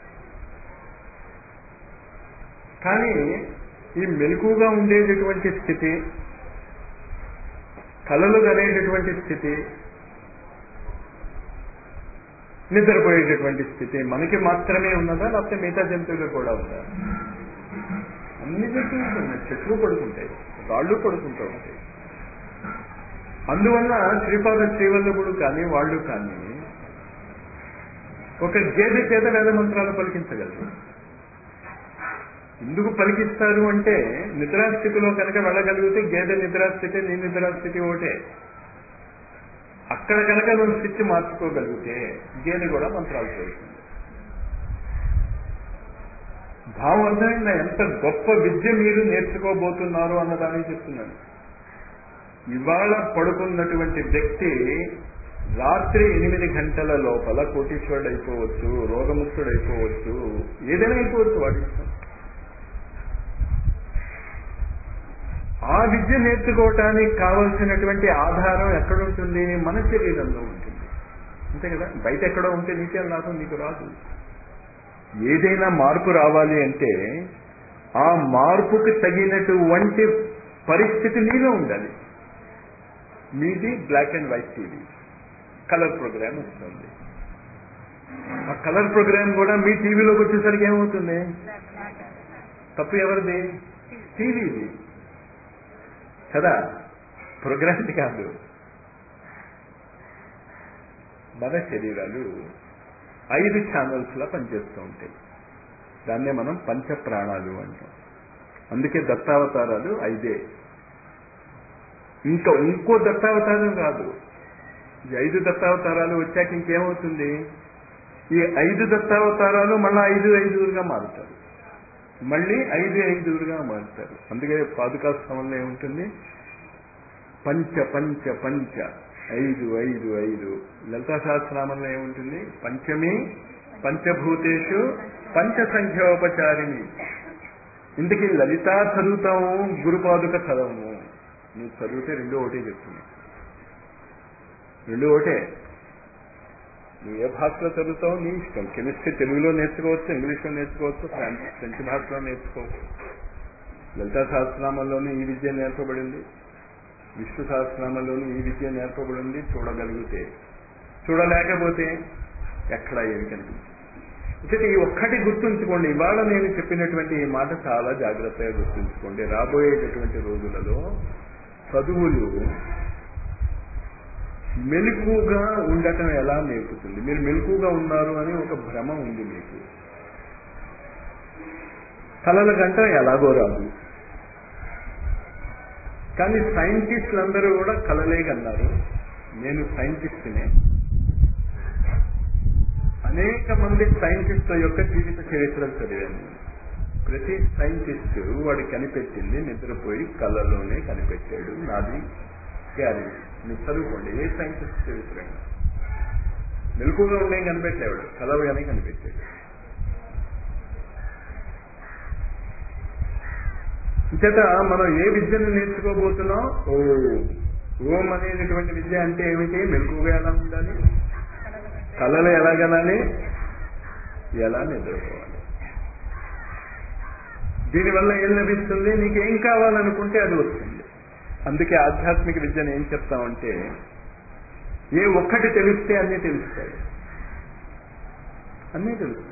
కానీ ఈ మెలకుగా ఉండేటటువంటి స్థితి కళలు కనేటటువంటి స్థితి నిద్రపోయేటటువంటి స్థితి మనకి మాత్రమే ఉన్నదా లేకపోతే మిగతా జంతువులు కూడా ఉందా అన్ని జంతువులు ఉన్నాయి చెట్లు పడుకుంటాయి రాళ్ళు పడుకుంటూ ఉంటాయి అందువల్ల శ్రీపాద శ్రీవల్లభుడు కానీ వాళ్ళు కానీ ఒక గేదె చేత వేద మంత్రాలు పలికించగలరు ఎందుకు పలికిస్తారు అంటే నిద్రాస్థితిలో కనుక వెళ్ళగలిగితే గేదె నిద్రాస్థితి నీ నిద్రాస్థితి ఒకటే అక్కడ కనుక నువ్వు స్విచ్ మార్చుకోగలిగితే గేదె కూడా మంత్రాలు చదువుతుంది భావం అర్థమైందా ఎంత గొప్ప విద్య మీరు నేర్చుకోబోతున్నారు అన్నదాన్ని చెప్తున్నాను ఇవాళ పడుకున్నటువంటి వ్యక్తి రాత్రి ఎనిమిది గంటల లోపల కోటీశ్వరుడు అయిపోవచ్చు రోగముక్తుడు అయిపోవచ్చు ఏదైనా అయిపోవచ్చు వాడి ఇష్టం ఆ విద్య నేర్చుకోవటానికి కావలసినటువంటి ఆధారం ఎక్కడుంటుంది మన శరీరంలో ఉంటుంది అంతే కదా బయట ఎక్కడో ఉంటే నీకేం లాభం నీకు రాదు ఏదైనా మార్పు రావాలి అంటే ఆ మార్పుకి తగినటువంటి పరిస్థితి నీలో ఉండాలి మీది black and white TV colour programme వస్తుంది ఆ కలర్ ప్రోగ్రామ్ కూడా మీ టీవీలోకి వచ్చేసరికి ఏమవుతుంది తప్పు ఎవరిది టీవీది కదా ప్రోగ్రామ్ది కాదు మన శరీరాలు ఐదు ఛానల్స్ లా పనిచేస్తూ ఉంటాయి దాన్నే మనం పంచ ప్రాణాలు అంటాం అందుకే దత్తావతారాలు ఐదే ఇంకా ఇంకో దత్తావతారం కాదు ఈ ఐదు దత్తావతారాలు వచ్చాక ఇంకేమవుతుంది ఈ ఐదు దత్తావతారాలు మళ్ళీ ఐదు ఐదుగురుగా మారుతారు మళ్ళీ ఐదు ఐదుగురుగా మారుతారు అందుకే పాదుకా స్థమంలో ఏముంటుంది పంచ పంచ పంచ ఐదు ఐదు ఐదు లలితా సహస్రనామంలో ఏముంటుంది పంచమి పంచభూతేషు పంచ సంఖ్యోపచారిణి ఇందుకే లలిత చదువుతాము గురుపాదుక చదవము నువ్వు చదివితే రెండో ఒకటే చెప్తుంది రెండో ఒకటే నువ్వు ఏ భాషలో చదువుతావు నీ ఇష్టం కెమిస్ట్రీ తెలుగులో నేర్చుకోవచ్చు ఇంగ్లీష్లో నేర్చుకోవచ్చు ఫ్రాన్స్ ఫ్రెంచ్ భాషలో నేర్చుకోవచ్చు లలితా సహస్రనామంలోనూ ఈ విద్య నేర్పబడింది విష్ణు సహస్రనామంలోనూ ఈ విద్య నేర్పబడింది చూడగలిగితే చూడలేకపోతే ఎక్కడ ఏమి కనిపించింది అయితే ఈ ఒక్కటి గుర్తుంచుకోండి ఇవాళ నేను చెప్పినటువంటి ఈ మాట చాలా జాగ్రత్తగా గుర్తుంచుకోండి రాబోయేటటువంటి రోజులలో చదువులు మెలకుగా ఉండటం ఎలా నేర్పుతుంది మీరు మెలకుగా ఉన్నారు అని ఒక భ్రమ ఉంది మీకు కలల గంట ఎలాగో రాదు కానీ సైంటిస్టులు అందరూ కూడా కలలే కన్నారు నేను సైంటిస్ట్నే అనేక మంది సైంటిస్టుల యొక్క జీవిత చరిత్రలు చదివాను ప్రతి సైంటిస్ట్ వాడు కనిపెట్టింది నిద్రపోయి కళ్ళలోనే కనిపెట్టాడు నాది గ్యారెంటీ మీరు చదువుకోండి ఏ సైంటిస్ట్ చరిత్ర మెలకుగా ఉండే కనిపెట్టేవాడు కలవగానే కనిపెట్టాడు ఇంచేత మనం ఏ విద్యను నేర్చుకోబోతున్నాం ఓ ఓం అనేటటువంటి విద్య అంటే ఏమిటి మెలకుగా ఎలా ఉండాలి కళలు ఎలా కనాలి ఎలా నిద్రపోవాలి దీనివల్ల ఏం లభిస్తుంది నీకేం కావాలనుకుంటే అది వస్తుంది అందుకే ఆధ్యాత్మిక విద్యను ఏం చెప్తామంటే ఏ ఒక్కటి తెలిస్తే అన్నీ తెలుస్తాయి అన్నీ తెలుస్తాయి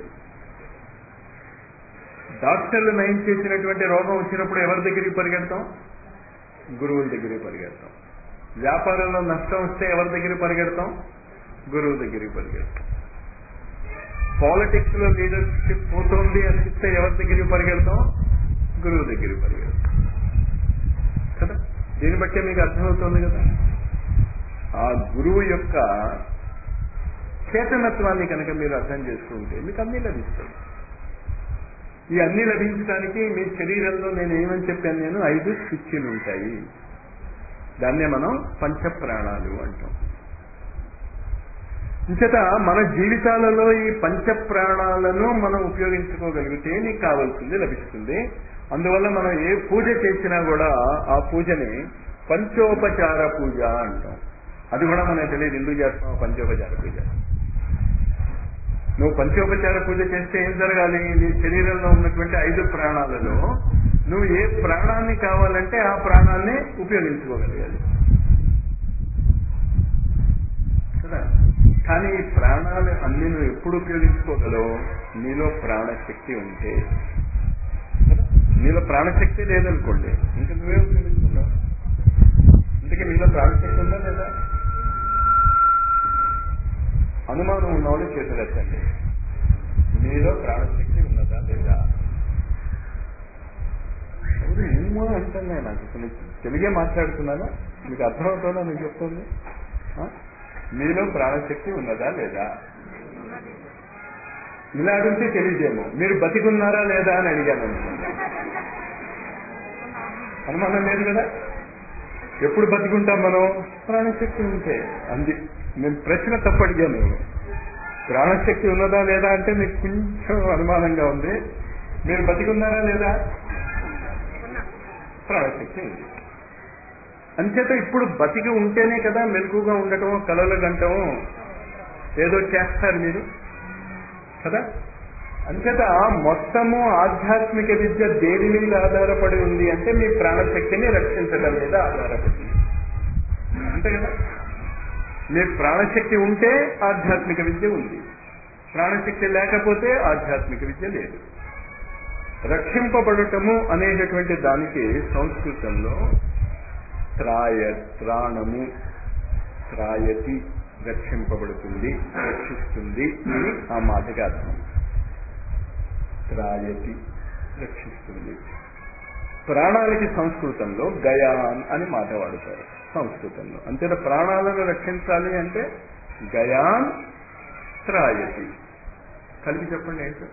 డాక్టర్లు నయం చేసినటువంటి రోగం వచ్చినప్పుడు ఎవరి దగ్గరికి పరిగెడతాం గురువుల దగ్గరికి పరిగెడతాం వ్యాపారంలో నష్టం వస్తే ఎవరి దగ్గరికి పరిగెడతాం గురువు దగ్గరికి పరిగెడతాం పాలిటిక్స్ లో లీడర్షిప్ పోతుంది అనిపిస్తే ఎవరి దగ్గరికి పరిగెడతాం గురువు దగ్గరికి పరిగెడతాం కదా దీన్ని బట్టే మీకు అర్థమవుతుంది కదా ఆ గురువు యొక్క చేతనత్వాన్ని కనుక మీరు అర్థం చేసుకుంటే మీకు అన్ని లభిస్తాయి ఈ అన్ని లభించడానికి మీ శరీరంలో నేను ఏమని చెప్పాను నేను ఐదు స్విచ్లు ఉంటాయి దాన్నే మనం పంచ ప్రాణాలు అంటాం ఇంచేత మన జీవితాలలో ఈ పంచ ప్రాణాలను మనం ఉపయోగించుకోగలిగితే నీకు కావాల్సింది లభిస్తుంది అందువల్ల మనం ఏ పూజ చేసినా కూడా ఆ పూజని పంచోపచార పూజ అంటాం అది కూడా మనకు తెలియదు ఎందుకు చేస్తాం పంచోపచార పూజ నువ్వు పంచోపచార పూజ చేస్తే ఏం జరగాలి నీ శరీరంలో ఉన్నటువంటి ఐదు ప్రాణాలలో నువ్వు ఏ ప్రాణాన్ని కావాలంటే ఆ ప్రాణాన్ని ఉపయోగించుకోగలగాలి కదా కానీ ఈ ప్రాణాలు అన్ని నువ్వు ఎప్పుడు ఉపయోగించుకోగలవు నీలో ప్రాణశక్తి ఉంటే కదా నీలో ప్రాణశక్తి లేదనుకోండి ఇంకా నువ్వే ఉపయోగించుకున్నావు అందుకే మీలో ప్రాణశక్తి ఉందా లేదా అనుమానం ఉన్నవాళ్ళు చేతులెత్తండి మీలో ప్రాణశక్తి ఉన్నదా లేదా ఎవరు ఏమో అంటున్నాయి నాకు అసలు తెలుగే మాట్లాడుతున్నానా మీకు అర్థమవుతుందా నేను చెప్తుంది ఆ? మీలో ప్రాణశక్తి ఉన్నదా లేదా ఇలా అడిగితే తెలియజేమో మీరు బతికున్నారా లేదా అని అడిగాను అనుకోండి అనుమానం లేదు కదా ఎప్పుడు బతికుంటాం మనం ప్రాణశక్తి ఉంటే అంది నేను ప్రశ్న తప్పు అడిగాను ప్రాణశక్తి ఉన్నదా లేదా అంటే మీకు కొంచెం అనుమానంగా ఉంది మీరు బతికున్నారా లేదా ప్రాణశక్తి ఉంది అంచేత ఇప్పుడు బతికి ఉంటేనే కదా మెలకుగా ఉండటం కలలు గంటం ఏదో చేస్తారు మీరు కదా అంచేత మొత్తము ఆధ్యాత్మిక విద్య దేని మీద ఆధారపడి ఉంది అంటే మీ ప్రాణశక్తిని రక్షించడం మీద ఆధారపడి ఉంది. అంతే కదా మీ ప్రాణశక్తి ఉంటే ఆధ్యాత్మిక విద్య ఉంది ప్రాణశక్తి లేకపోతే ఆధ్యాత్మిక విద్య లేదు రక్షింపబడటము అనేటటువంటి దానికి సంస్కృతంలో త్రాయ త్రాణము త్రాయతి రక్షింపబడుతుంది రక్షిస్తుంది అని ఆ మాటకి అర్థం త్రాయతి రక్షిస్తుంది ప్రాణాలకి సంస్కృతంలో గయాన్ అని మాట వాడతారు సంస్కృతంలో అంతే ప్రాణాలను రక్షించాలి అంటే గయాన్ త్రాయతి కలిపి చెప్పండి ఏంటో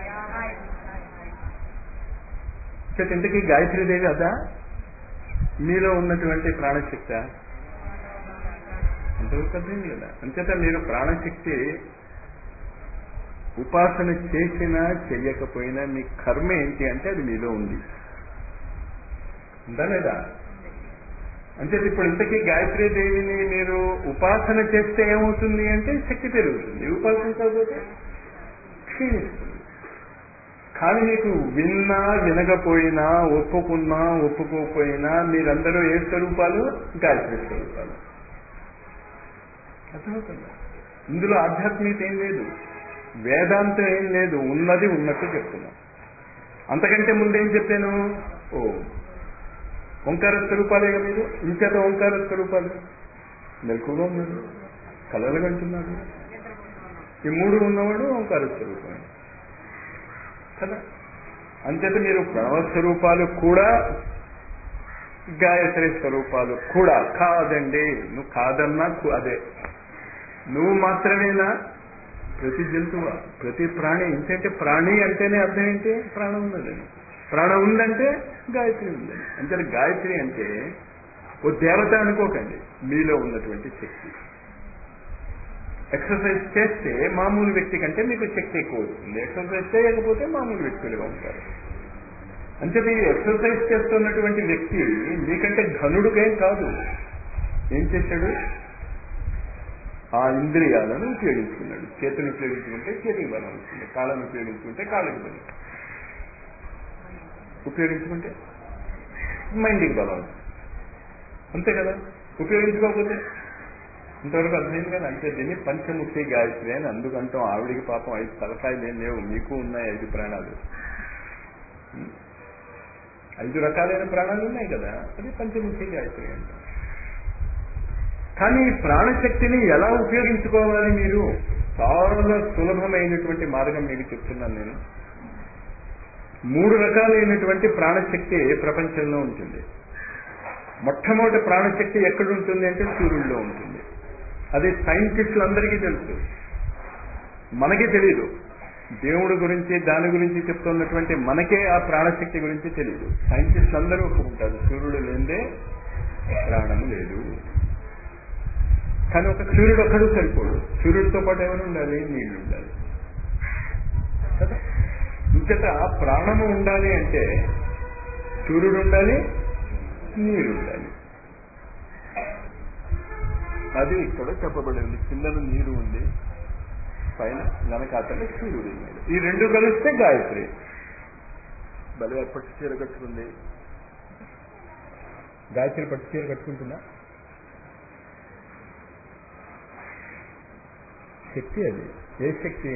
చేత ఇంతకీ గాయత్రీదేవి అదా మీలో ఉన్నటువంటి ప్రాణశక్తి అంతవరకు అర్థమైంది కదా అంచేత మీరు ప్రాణశక్తి ఉపాసన చేసినా చెయ్యకపోయినా మీ కర్మ ఏంటి అంటే అది మీలో ఉంది ఉందా లేదా అంచేత ఇప్పుడు ఇంతకీ గాయత్రీ దేవిని మీరు ఉపాసన చేస్తే ఏమవుతుంది అంటే శక్తి పెరుగుతుంది ఉపాసించకపోతే క్షీణిస్తుంది కానీ మీకు విన్నా వినకపోయినా ఒప్పుకున్నా ఒప్పుకోకపోయినా మీరందరూ ఏ స్వరూపాలు గాయత్రి స్వరూపాలు అర్థమవుతుందా ఇందులో ఆధ్యాత్మికత ఏం లేదు వేదాంతం ఏం లేదు ఉన్నది ఉన్నట్టు చెప్తున్నాం అంతకంటే ముందేం చెప్పాను ఓ ఓంకార స్వరూపాలేగా మీరు ఇంచేత ఓంకార స్వరూపాలు మెలకుగా ఉన్నాడు కలలు కంటున్నాడు ఈ మూడు ఉన్నవాడు ఓంకార స్వరూపమే కదా అంచేత మీరు ప్రణవ స్వరూపాలు కూడా గాయత్రి స్వరూపాలు కూడా కాదండి నువ్వు కాదన్నా కు- అదే నువ్వు మాత్రమేనా ప్రతి జంతువు ప్రతి ప్రాణి ఏంటంటే ప్రాణి అంటేనే అర్థం ఏంటి ప్రాణం ఉన్నదని ప్రాణం ఉందంటే గాయత్రి ఉందని అంటే గాయత్రి అంటే ఓ దేవత అనుకోకండి మీలో ఉన్నటువంటి శక్తి ఎక్సర్సైజ్ చేస్తే మామూలు వ్యక్తి కంటే మీకు శక్తి ఎక్కువ వస్తుంది ఎక్సర్సైజ్ చేయకపోతే మామూలు వ్యక్తులుగా ఉంటారు అంటే ఈ ఎక్సర్సైజ్ చేస్తున్నటువంటి వ్యక్తి మీకంటే ఘనుడుకేం కాదు ఏం చేశాడు ఆ ఇంద్రియాలను ఉపయోగించుకున్నాడు చేతిని ఉపయోగించుకుంటే చేతికి బలం వస్తుంది కాళ్ళను ఉపయోగించుకుంటే కాళ్ళకి బలం ఉపయోగించుకుంటే మైండ్కి బలం వస్తుంది అంతే కదా ఉపయోగించుకోకపోతే ఇంతవరకు అర్థమైంది కదా అంటే దీన్ని పంచముఖి గాయత్రి అని అందుకంటాం ఆవిడికి పాపం ఐదు తలకాయలు ఏం లేవు మీకు ఉన్నాయి ఐదు ప్రాణాలు ఉం? ఐదు రకాలైన ప్రాణాలు ఉన్నాయి కదా అది పంచముఖి గాయత్రి అంటాం కానీ ఈ ప్రాణశక్తిని ఎలా ఉపయోగించుకోవాలి మీరు చాలా సులభమైనటువంటి మార్గం మీకు చెప్తున్నాను నేను మూడు రకాలైనటువంటి ప్రాణశక్తి ప్రపంచంలో ఉంటుంది మొట్టమొదటి ప్రాణశక్తి ఎక్కడ ఉంటుంది అంటే సూర్యుడిలో ఉంటుంది అది సైంటిస్టులందరికీ తెలుసు మనకి తెలియదు దేవుడి గురించి దాని గురించి చెప్తున్నటువంటి మనకే ఆ ప్రాణశక్తి గురించి తెలియదు సైంటిస్టులు అందరూ ఒప్పుకుంటారు సూర్యుడు లేదే ప్రాణము లేదు కానీ ఒక సూర్యుడు ఒక్కడు సరిపోడు సూర్యుడితో పాటు ఏమైనా ఉండాలి నీళ్లు ఉండాలి కదా ఇంకట ప్రాణము ఉండాలి అంటే సూర్యుడు ఉండాలి నీరు ఉండాలి అది ఇక్కడ చెప్పబడింది కిందన నీరు ఉంది పైన వెనకాతల సూర్యుడు ఉన్నాడు ఈ రెండు కలిస్తే గాయత్రి భలే పట్టు చీర కట్టుకుంది గాయత్రి పట్టు చీర కట్టుకుంటుందా శక్తి అది ఏ శక్తి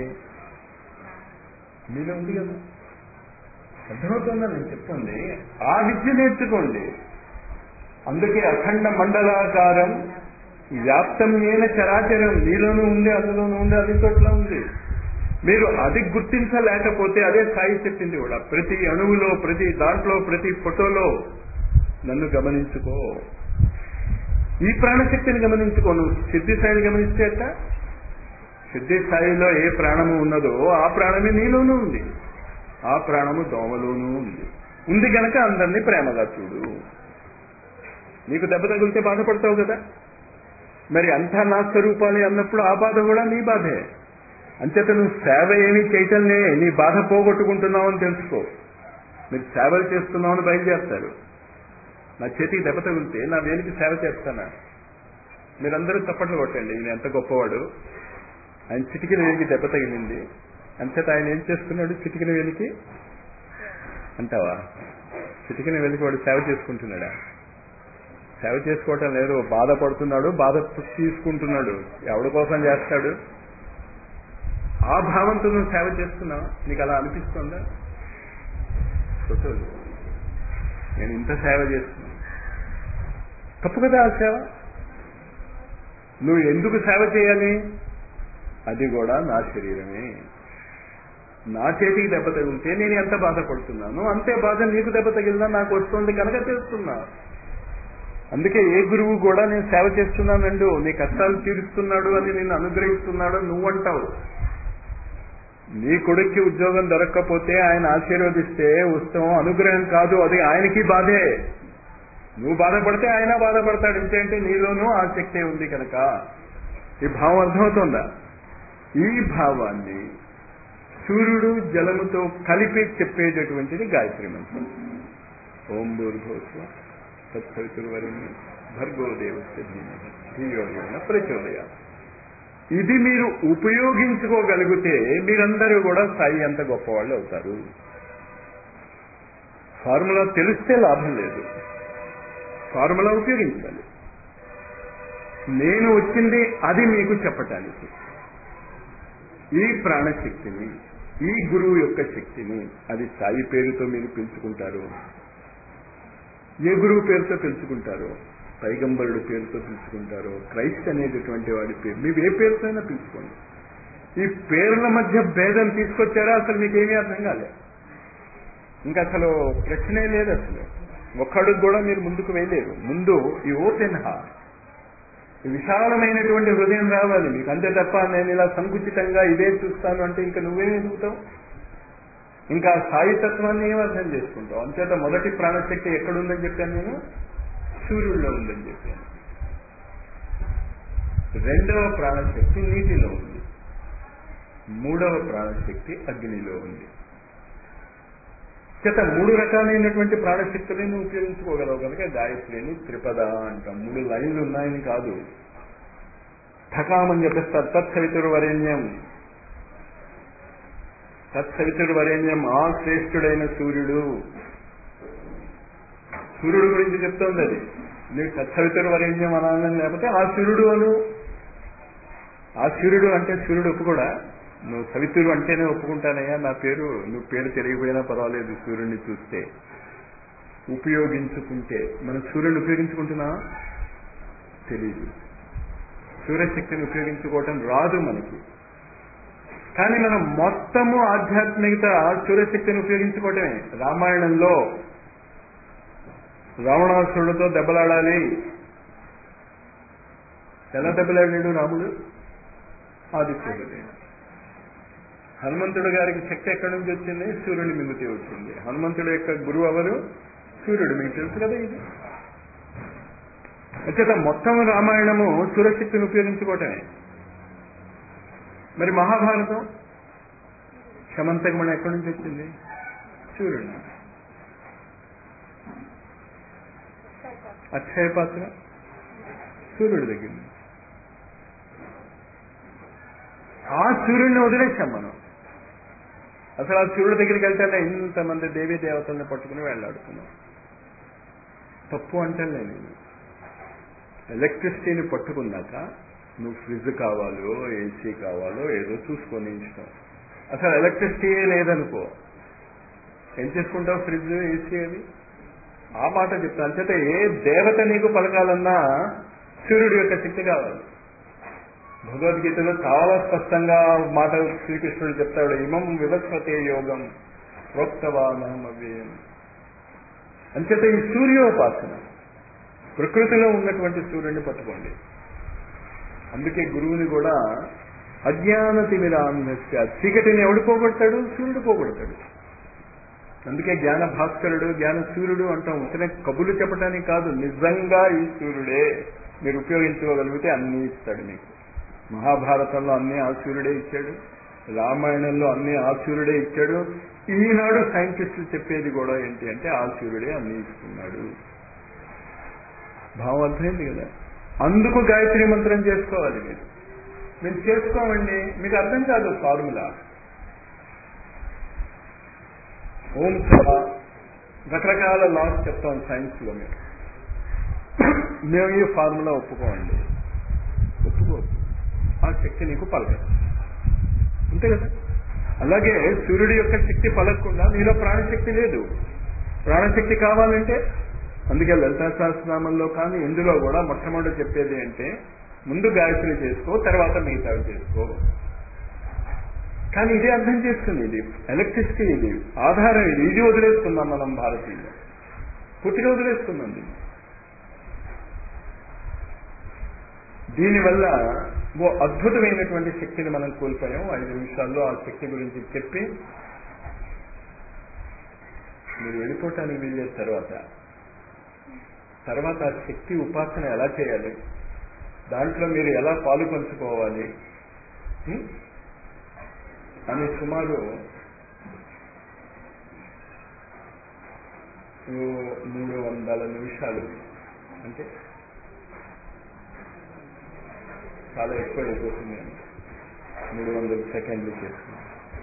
మీలో ఉంది కదా అర్థమవుతుందా నేను చెప్తుంది ఆ విద్య నేర్చుకోండి అందుకే అఖండ మండలాకారం వ్యాప్తం ఏన చరాచరం నీలోనూ ఉంది అందులోనూ ఉంది అన్ని చోట్ల ఉంది మీరు అది గుర్తించలేకపోతే అదే సాయి చెప్పింది కూడా ప్రతి అణువులో ప్రతి దాంట్లో ప్రతి ఫోటోలో నన్ను గమనించుకో ఈ ప్రాణశక్తిని గమనించుకో నువ్వు సిద్ధి స్థాయిని గమనిస్తే అట్ట సిద్ధి స్థాయిలో ఏ ప్రాణము ఉన్నదో ఆ ప్రాణమే నీలోనూ ఉంది ఆ ప్రాణము దోమలోనూ ఉంది ఉంది గనక అందరినీ ప్రేమగా చూడు నీకు దెబ్బ తగిలితే బాధపడతావు కదా మరి అంతా నా స్వరూపాలే అన్నప్పుడు ఆ బాధ కూడా నీ బాధే అంచేత నువ్వు సేవ ఏమీ చేయటంలే నీ బాధ పోగొట్టుకుంటున్నావు అని తెలుసుకో మీరు సేవలు చేస్తున్నావు అని బయలుదేరుతారు నా చేతికి దెబ్బ తగిలితే నా వేలికి సేవ చేస్తానా మీరందరూ చప్పట్లు కొట్టండి ఈయన ఎంత గొప్పవాడు ఆయన చిటికిన వేలికి దెబ్బ తగిలింది అంచేత ఆయన ఏం చేస్తున్నాడు చిటికిన వేలికి అంటావా చిటికిన వేలికి వాడు సేవ చేసుకుంటున్నాడా సేవ చేసుకోవటం లేదు బాధపడుతున్నాడు బాధ తీసుకుంటున్నాడు ఎవడి కోసం చేస్తాడు ఆ భావంతో నువ్వు సేవ చేస్తున్నావు నీకు అలా అనిపిస్తుందా ఫోటోలు నేను ఇంత సేవ చేస్తున్నాను తప్పు కదా ఆ సేవ నువ్వు ఎందుకు సేవ చేయాలి అది కూడా నా శరీరమే నా చేతికి దెబ్బ తగిలితే నేను ఎంత బాధపడుతున్నాను అంతే బాధ నీకు దెబ్బ తగిలినా నాకు వస్తుంది కనుక చేస్తున్నా అందుకే ఏ గురువు కూడా నేను సేవ చేస్తున్నానండు నీ కష్టాలు తీరుస్తున్నాడు అని నేను అనుగ్రహిస్తున్నాడు నువ్వంటావు నీ కొడుక్కి ఉద్యోగం దొరక్కపోతే ఆయన ఆశీర్వదిస్తే ఉత్సవం అనుగ్రహం కాదు అది ఆయనకి బాధే నువ్వు బాధపడితే ఆయన బాధపడతాడు ఇంకేంటి నీలోనూ ఆ శక్తి ఉంది కనుక ఈ భావం అర్థమవుతుందా ఈ భావాన్ని సూర్యుడు జలముతో కలిపి చెప్పేటటువంటిది గాయత్రి మంత్రం ఓం భూర్భోస్వ తత్సవితుర్వరిణి భర్గో దేవస్య ధీమహి ధియోన ప్రచోదయ ఇది మీరు ఉపయోగించుకోగలిగితే మీరందరూ కూడా సాయి అంత గొప్పవాళ్ళు అవుతారు ఫార్ములా తెలిస్తే లాభం లేదు ఫార్ములా ఉపయోగించాలి నేను వచ్చింది అది మీకు చెప్పటానికి ఈ ప్రాణశక్తిని ఈ గురువు యొక్క శక్తిని అది సాయి పేరుతో మీరు పిలుచుకుంటారు ఏ గురువు పేరుతో పిలుచుకుంటారు పైగంబరుడు పేరుతో పిలుచుకుంటారు క్రైస్ట్ అనేటటువంటి వాడి పేరు మీరు ఏ పేరుతో అయినా పిలుచుకోండి ఈ పేర్ల మధ్య భేదం తీసుకొచ్చారా అసలు మీకేమీ అర్థం కాలే ఇంకా అసలు ప్రశ్నే లేదు అసలు ఒక్కడికి కూడా మీరు ముందుకు వేయలేరు ముందు ఈ ఓపెన్ హార్ట్ ఈ విశాలమైనటువంటి హృదయం రావాలి మీకు అంతే తప్ప నేను ఇలా సంకుచితంగా ఇదే చూస్తాను అంటే ఇంకా నువ్వేం ఎదుగుతావు ఇంకా సాయితత్వాన్ని ఏం అర్థం చేసుకుంటావు అంచేత మొదటి ప్రాణశక్తి ఎక్కడుందని చెప్పాను నేను సూర్యుడిలో ఉందని చెప్పాను రెండవ ప్రాణశక్తి నీటిలో ఉంది మూడవ ప్రాణశక్తి అగ్నిలో ఉంది చేత మూడు రకాలైనటువంటి ప్రాణశక్తులను ఉపయోగించుకోగలవు కనుక గాయత్రిని త్రిపద అంటాం మూడు లైన్లు ఉన్నాయని కాదు ఠకామని చెప్పేస్తారు తత్సవితుర్వరేణ్యం తత్సవితుర్వరేణ్యం ఆ శ్రేష్ఠుడైన సూర్యుడు సూర్యుడు గురించి చెప్తోంది అది నీకు తత్సవితుర్వరేణ్యం అనాలని లేకపోతే ఆ సూర్యుడు అను ఆ సూర్యుడు అంటే సూర్యుడు ఒప్పు కూడా నువ్వు సవితుడు అంటేనే ఒప్పుకుంటానయ్యా నా పేరు నువ్వు పేరు తెలియకపోయినా పర్వాలేదు సూర్యుడిని చూస్తే ఉపయోగించుకుంటే మనం సూర్యుడిని ఉపయోగించుకుంటున్నా తెలియదు సూర్యశక్తిని ఉపయోగించుకోవటం రాదు మనకి కానీ మనం మొత్తము ఆధ్యాత్మికత సూర్యశక్తిని ఉపయోగించుకోవటమే రామాయణంలో రావణాసురుడితో దెబ్బలాడాలి ఎలా దెబ్బలాడాడు రాముడు ఆదిత్యుడు హనుమంతుడు గారికి శక్తి ఎక్కడి నుంచి వచ్చింది సూర్యుడి మింగితే వచ్చింది హనుమంతుడు యొక్క గురువు ఎవరు సూర్యుడు మీకు తెలుసు కదా ఇది అంచేత మొత్తం రామాయణము సూర్యశక్తిని ఉపయోగించుకోవటమే మరి మహాభారతం శమంతకమణ ఎక్కడి నుంచి వచ్చింది సూర్యుడు అక్షయ పాత్ర సూర్యుడి దగ్గర నుంచి. ఆ సూర్యుడిని వదిలేశాం మనం అసలు ఆ సూర్యుడి దగ్గరికి వెళ్తే ఇంతమంది దేవీ దేవతల్ని పట్టుకుని వెళ్ళాడుతున్నాం తప్పు అంటే నేను ఎలక్ట్రిసిటీని పట్టుకున్నాక నువ్వు ఫ్రిడ్జ్ కావాలో ఏసీ కావాలో ఏదో చూసుకొని ఇష్టం అసలు ఎలక్ట్రిసిటీయే లేదనుకో ఏం చేసుకుంటావు ఫ్రిడ్జ్ ఏసీ అది ఆ మాట చెప్తాను అంచేత ఏ దేవత నీకు పలకాలన్నా సూర్యుడి యొక్క శక్తి కావాలి భగవద్గీతలో చాలా స్పష్టంగా మాట శ్రీకృష్ణుడు చెప్తాడు ఇమం వివస్వతే యోగం ప్రోక్తవానం అవ్యయం అంచేత ఈ సూర్యోపాసన ప్రకృతిలో ఉన్నటువంటి సూర్యుడిని పట్టుకోండి అందుకే గురువుని కూడా అజ్ఞాన తిమిరాంధస్య చీకటిని ఎవడు పోగొడతాడు సూర్యుడు పోగొడతాడు అందుకే జ్ఞాన భాస్కరుడు జ్ఞాన సూర్యుడు అంటాం ఉత్తనే కబులు చెప్పడానికి కాదు నిజంగా ఈ సూర్యుడే మీరు ఉపయోగించుకోగలిగితే అన్ని ఇస్తాడు మీకు మహాభారతంలో అన్ని ఆ సూర్యుడే ఇచ్చాడు రామాయణంలో అన్ని ఆ సూర్యుడే ఇచ్చాడు ఈనాడు సైంటిస్టులు చెప్పేది కూడా ఏంటి అంటే ఆ సూర్యుడే అన్ని ఇస్తున్నాడు భావం అర్థమైంది కదా అందుకు గాయత్రి మంత్రం చేసుకోవాలి మీరు మీరు చేసుకోమండి మీకు అర్థం కాదు ఫార్ములా ఓం సభ రకరకాల లాస్ చెప్తాం సైన్స్ లో మీరు మేము ఈ ఫార్ములా ఒప్పుకోండి ఒప్పుకోవద్దు ఆ శక్తి నీకు పలకదు అంతే కదా అలాగే సూర్యుడి యొక్క శక్తి పలకకుండా నీలో ప్రాణశక్తి లేదు ప్రాణశక్తి కావాలంటే అందుకే లలితా సహస్రనామంలో కానీ ఇందులో కూడా మొట్టమొదటి చెప్పేది అంటే ముందు గాయత్రి చేసుకో తర్వాత మిగతావి చేసుకో కానీ ఇదే అర్థం చేసుకుంది ఇది ఎలక్ట్రిసిటీ ఇది ఆధారం ఇది ఇది వదిలేసుకుందాం మనం భారతీయులు పుట్టిన వదిలేసుకుందాం దీన్ని దీనివల్ల ఓ అద్భుతమైనటువంటి శక్తిని మనం కోల్పోయాం ఐదు నిమిషాల్లో ఆ శక్తి గురించి చెప్పి మీరు వెళ్ళిపోవటానికి వీళ్ళే తర్వాత తర్వాత ఆ శక్తి ఉపాసన ఎలా చేయాలి దాంట్లో మీరు ఎలా పాలు పంచుకోవాలి ఉం? అని సుమారు ఓ మూడు వందల నిమిషాలు అంటే చాలా ఎక్కువ అయిపోతుంది అని మూడు వందల సెకండ్లు చేస్తున్నాను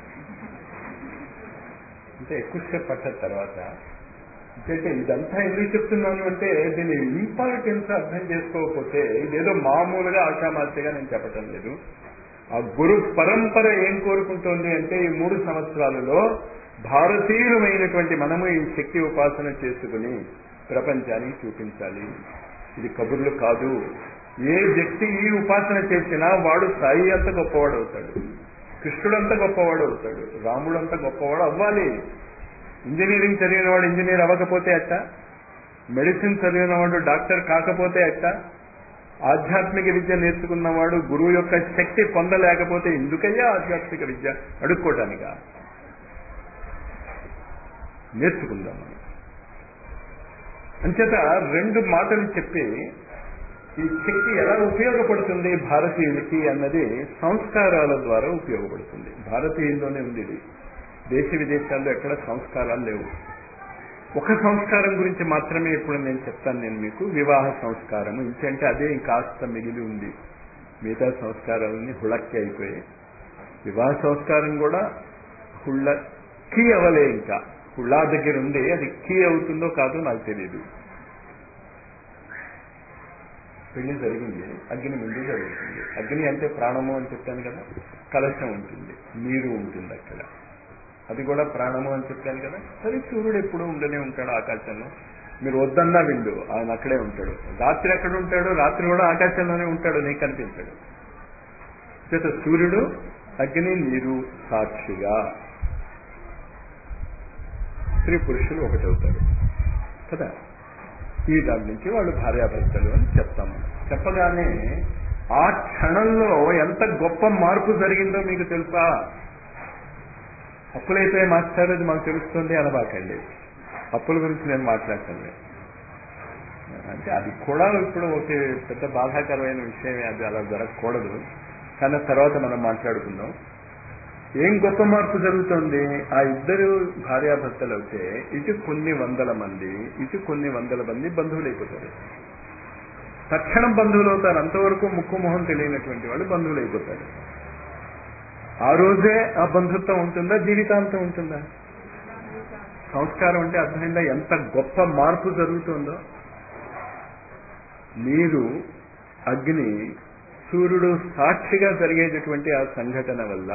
అంటే ఎక్కువసేపు పట్టదు తర్వాత అంటే ఇదంతా ఎందుకు చెప్తున్నాను అంటే దీని ఇంపార్టెన్స్ అర్థం చేసుకోకపోతే ఇదేదో మామూలుగా ఆషామాస్యగా నేను చెప్పటం లేదు ఆ గురు పరంపర ఏం కోరుకుంటోంది అంటే ఈ మూడు సంవత్సరాలలో భారతీయులమైనటువంటి మనము ఈ శక్తి ఉపాసన చేసుకుని ప్రపంచానికి చూపించాలి ఇది కబుర్లు కాదు ఏ వ్యక్తి ఈ ఉపాసన చేసినా వాడు సాయి అంత గొప్పవాడు అవుతాడు కృష్ణుడంత గొప్పవాడు అవుతాడు రాముడంత గొప్పవాడు అవ్వాలి ఇంజనీరింగ్ చదివిన వాడు ఇంజనీర్ అవ్వకపోతే అట్ట మెడిసిన్ చదివిన వాడు డాక్టర్ కాకపోతే అట్ట ఆధ్యాత్మిక విద్య నేర్చుకున్నవాడు గురువు యొక్క శక్తి పొందలేకపోతే ఎందుకయ్యా ఆధ్యాత్మిక విద్య అడుక్కోవటానిక నేర్చుకుందాం మనం అంచేత రెండు మాటలు చెప్పి ఈ శక్తి ఎలా ఉపయోగపడుతుంది భారతీయులకి అన్నది సంస్కారాల ద్వారా ఉపయోగపడుతుంది భారతీయుల్లోనే ఉంది ఇది దేశ విదేశాల్లో ఎక్కడ సంస్కారాలు లేవు ఒక సంస్కారం గురించి మాత్రమే ఇప్పుడు నేను చెప్తాను నేను మీకు వివాహ సంస్కారం ఇంకంటే అదే ఇంకాస్త మిగిలి ఉంది మిగతా సంస్కారాలన్నీ హుళక్కి అయిపోయాయి వివాహ సంస్కారం కూడా హుళ్ళకి అవలే ఇంకా హుళ్ళా దగ్గర ఉంది అది కీ అవుతుందో కాదో నాకు తెలియదు పెళ్లి జరిగింది అగ్ని ముందు జరుగుతుంది అగ్ని అంటే ప్రాణము అని చెప్పాను కదా కలశం ఉంటుంది నీరు ఉంటుంది అక్కడ అది కూడా ప్రాణము అని చెప్పాను కదా సరే సూర్యుడు ఎప్పుడూ ఉండనే ఉంటాడు ఆకాశంలో మీరు వద్దన్నా విండు ఆయన అక్కడే ఉంటాడు రాత్రి ఎక్కడ ఉంటాడు రాత్రి కూడా ఆకాశంలోనే ఉంటాడు నీకు కనిపించాడు చేత సూర్యుడు అగ్ని నీరు సాక్షిగా స్త్రీ పురుషులు ఒకటవుతారు కదా ఈ దాని నుంచి వాళ్ళు భార్యాభర్తలు అని చెప్తాము చెప్పగానే ఆ క్షణంలో ఎంత గొప్ప మార్పు జరిగిందో మీకు తెలుసా అప్పులైతే మాస్టర్ అది మాకు తెలుస్తుంది అనబాకండి అప్పుల గురించి నేను మాట్లాడతాను అంటే అది కూడా ఇప్పుడు ఒక పెద్ద బాధాకరమైన విషయమే అది అలా జరగకూడదు కానీ తర్వాత మనం మాట్లాడుకుందాం ఏం గొప్ప మార్పు జరుగుతుంది ఆ ఇద్దరు భార్యాభర్తలు అయితే ఇటు కొన్ని వందల మంది ఇటు కొన్ని వందల మంది బంధువులు అయిపోతారు తక్షణం బంధువులు అవుతారు అంతవరకు ముక్కు మొహం తెలియనటువంటి వాళ్ళు బంధువులు అయిపోతారు ఆ రోజే ఆ బంధుత్వం ఉంటుందా జీవితాంతం ఉంటుందా సంస్కారం అంటే అర్థమైందా ఎంత గొప్ప మార్పు జరుగుతుందో నీరు అగ్ని సూర్యుడు సాక్షిగా జరిగేటటువంటి ఆ సంఘటన వల్ల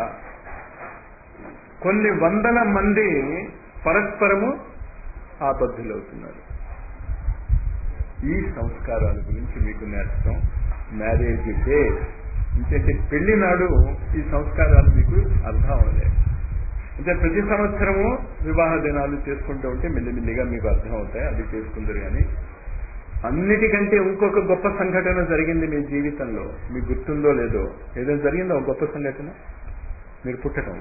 కొన్ని వందల మంది పరస్పరము ఆబద్ధులవుతున్నారు ఈ సంస్కారాల గురించి మీకు నేర్చడం మ్యారేజ్ డే ఇంకంటే పెళ్లి నాడు ఈ సంస్కారాలు మీకు అర్థం అవ్వలేదు అంటే ప్రతి సంవత్సరము వివాహ దినాలు చేసుకుంటూ ఉంటే మెల్లిమెల్లిగా మీకు అర్థం అవుతాయి అది చేసుకుందరు కానీ అన్నిటికంటే ఇంకొక గొప్ప సంఘటన జరిగింది మీ జీవితంలో మీకు గుర్తుందో లేదో ఏదైనా జరిగిందో ఒక గొప్ప సంఘటన మీరు పుట్టడం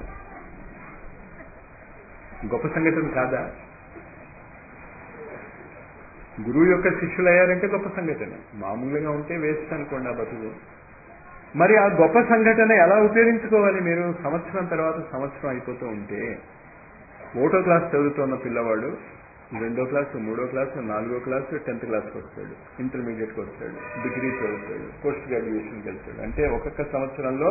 గొప్ప సంఘటన కాదా గురువు యొక్క శిష్యులు అయ్యారంటే గొప్ప సంఘటన మామూలుగా ఉంటే వేస్ట్ అనుకోండి ఆ బతుకు మరి ఆ గొప్ప సంఘటన ఎలా ఉపయోగించుకోవాలి మీరు సంవత్సరం తర్వాత సంవత్సరం అయిపోతూ ఉంటే ఓటో క్లాస్ చదువుతున్న పిల్లవాడు రెండో క్లాసు మూడో క్లాసు నాలుగో క్లాసు టెన్త్ క్లాస్కి వస్తాడు ఇంటర్మీడియట్కి వస్తాడు డిగ్రీ చదువుతాడు పోస్ట్ గ్రాడ్యుయేషన్కి వెళ్తాడు అంటే ఒక్కొక్క సంవత్సరంలో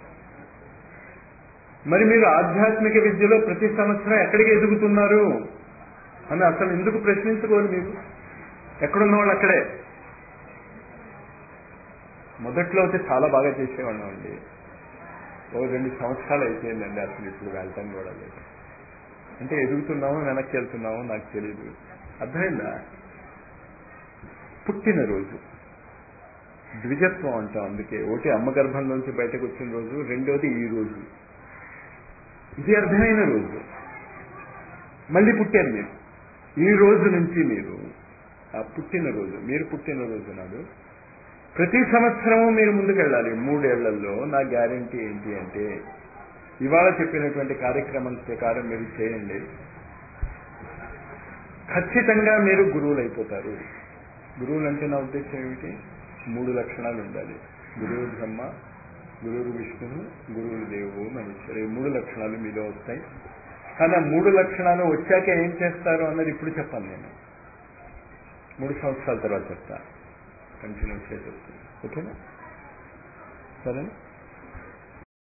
మరి మీరు ఆధ్యాత్మిక విద్యలో ప్రతి సంవత్సరం ఎక్కడికి ఎదుగుతున్నారు అని అసలు ఎందుకు ప్రశ్నించుకోరు మీరు ఎక్కడున్న వాళ్ళు అక్కడే మొదట్లో అయితే చాలా బాగా చేసేవాళ్ళం అండి ఓ రెండు సంవత్సరాలు అయిపోయిందండి అసలు ఇప్పుడు వెళ్ళటం కూడా లేదు అంటే ఎదుగుతున్నామో వెనక్కి వెళ్తున్నామో నాకు తెలియదు అర్థమైందా పుట్టినరోజు ద్విజత్వం అంటాం అందుకే ఒకటి అమ్మ గర్భంలోంచి బయటకు వచ్చిన రోజు రెండోది ఈ రోజు ఇది అర్థమైన రోజు మళ్ళీ పుట్టారు మీరు ఈ రోజు నుంచి మీరు ఆ పుట్టినరోజు మీరు పుట్టినరోజు నాడు ప్రతి సంవత్సరము మీరు ముందుకెళ్ళాలి మూడేళ్లలో నా గ్యారంటీ ఏంటి అంటే ఇవాళ చెప్పినటువంటి కార్యక్రమం ప్రకారం మీరు చేయండి ఖచ్చితంగా మీరు గురువులు అయిపోతారు గురువులు అంటే నా ఉద్దేశం ఏమిటి మూడు లక్షణాలు ఉండాలి గురువు బ్రహ్మ గురువు విష్ణువు గురువు దేవు మనుష్యుడు ఈ మూడు లక్షణాలు మీలో వస్తాయి కానీ ఆ మూడు లక్షణాలు వచ్చాక ఏం చేస్తారు అన్నది ఇప్పుడు చెప్పాను నేను మూడు సంవత్సరాల తర్వాత చెప్తా కంటిన్యూస్గా చెప్తాను ఓకేనా సరేనా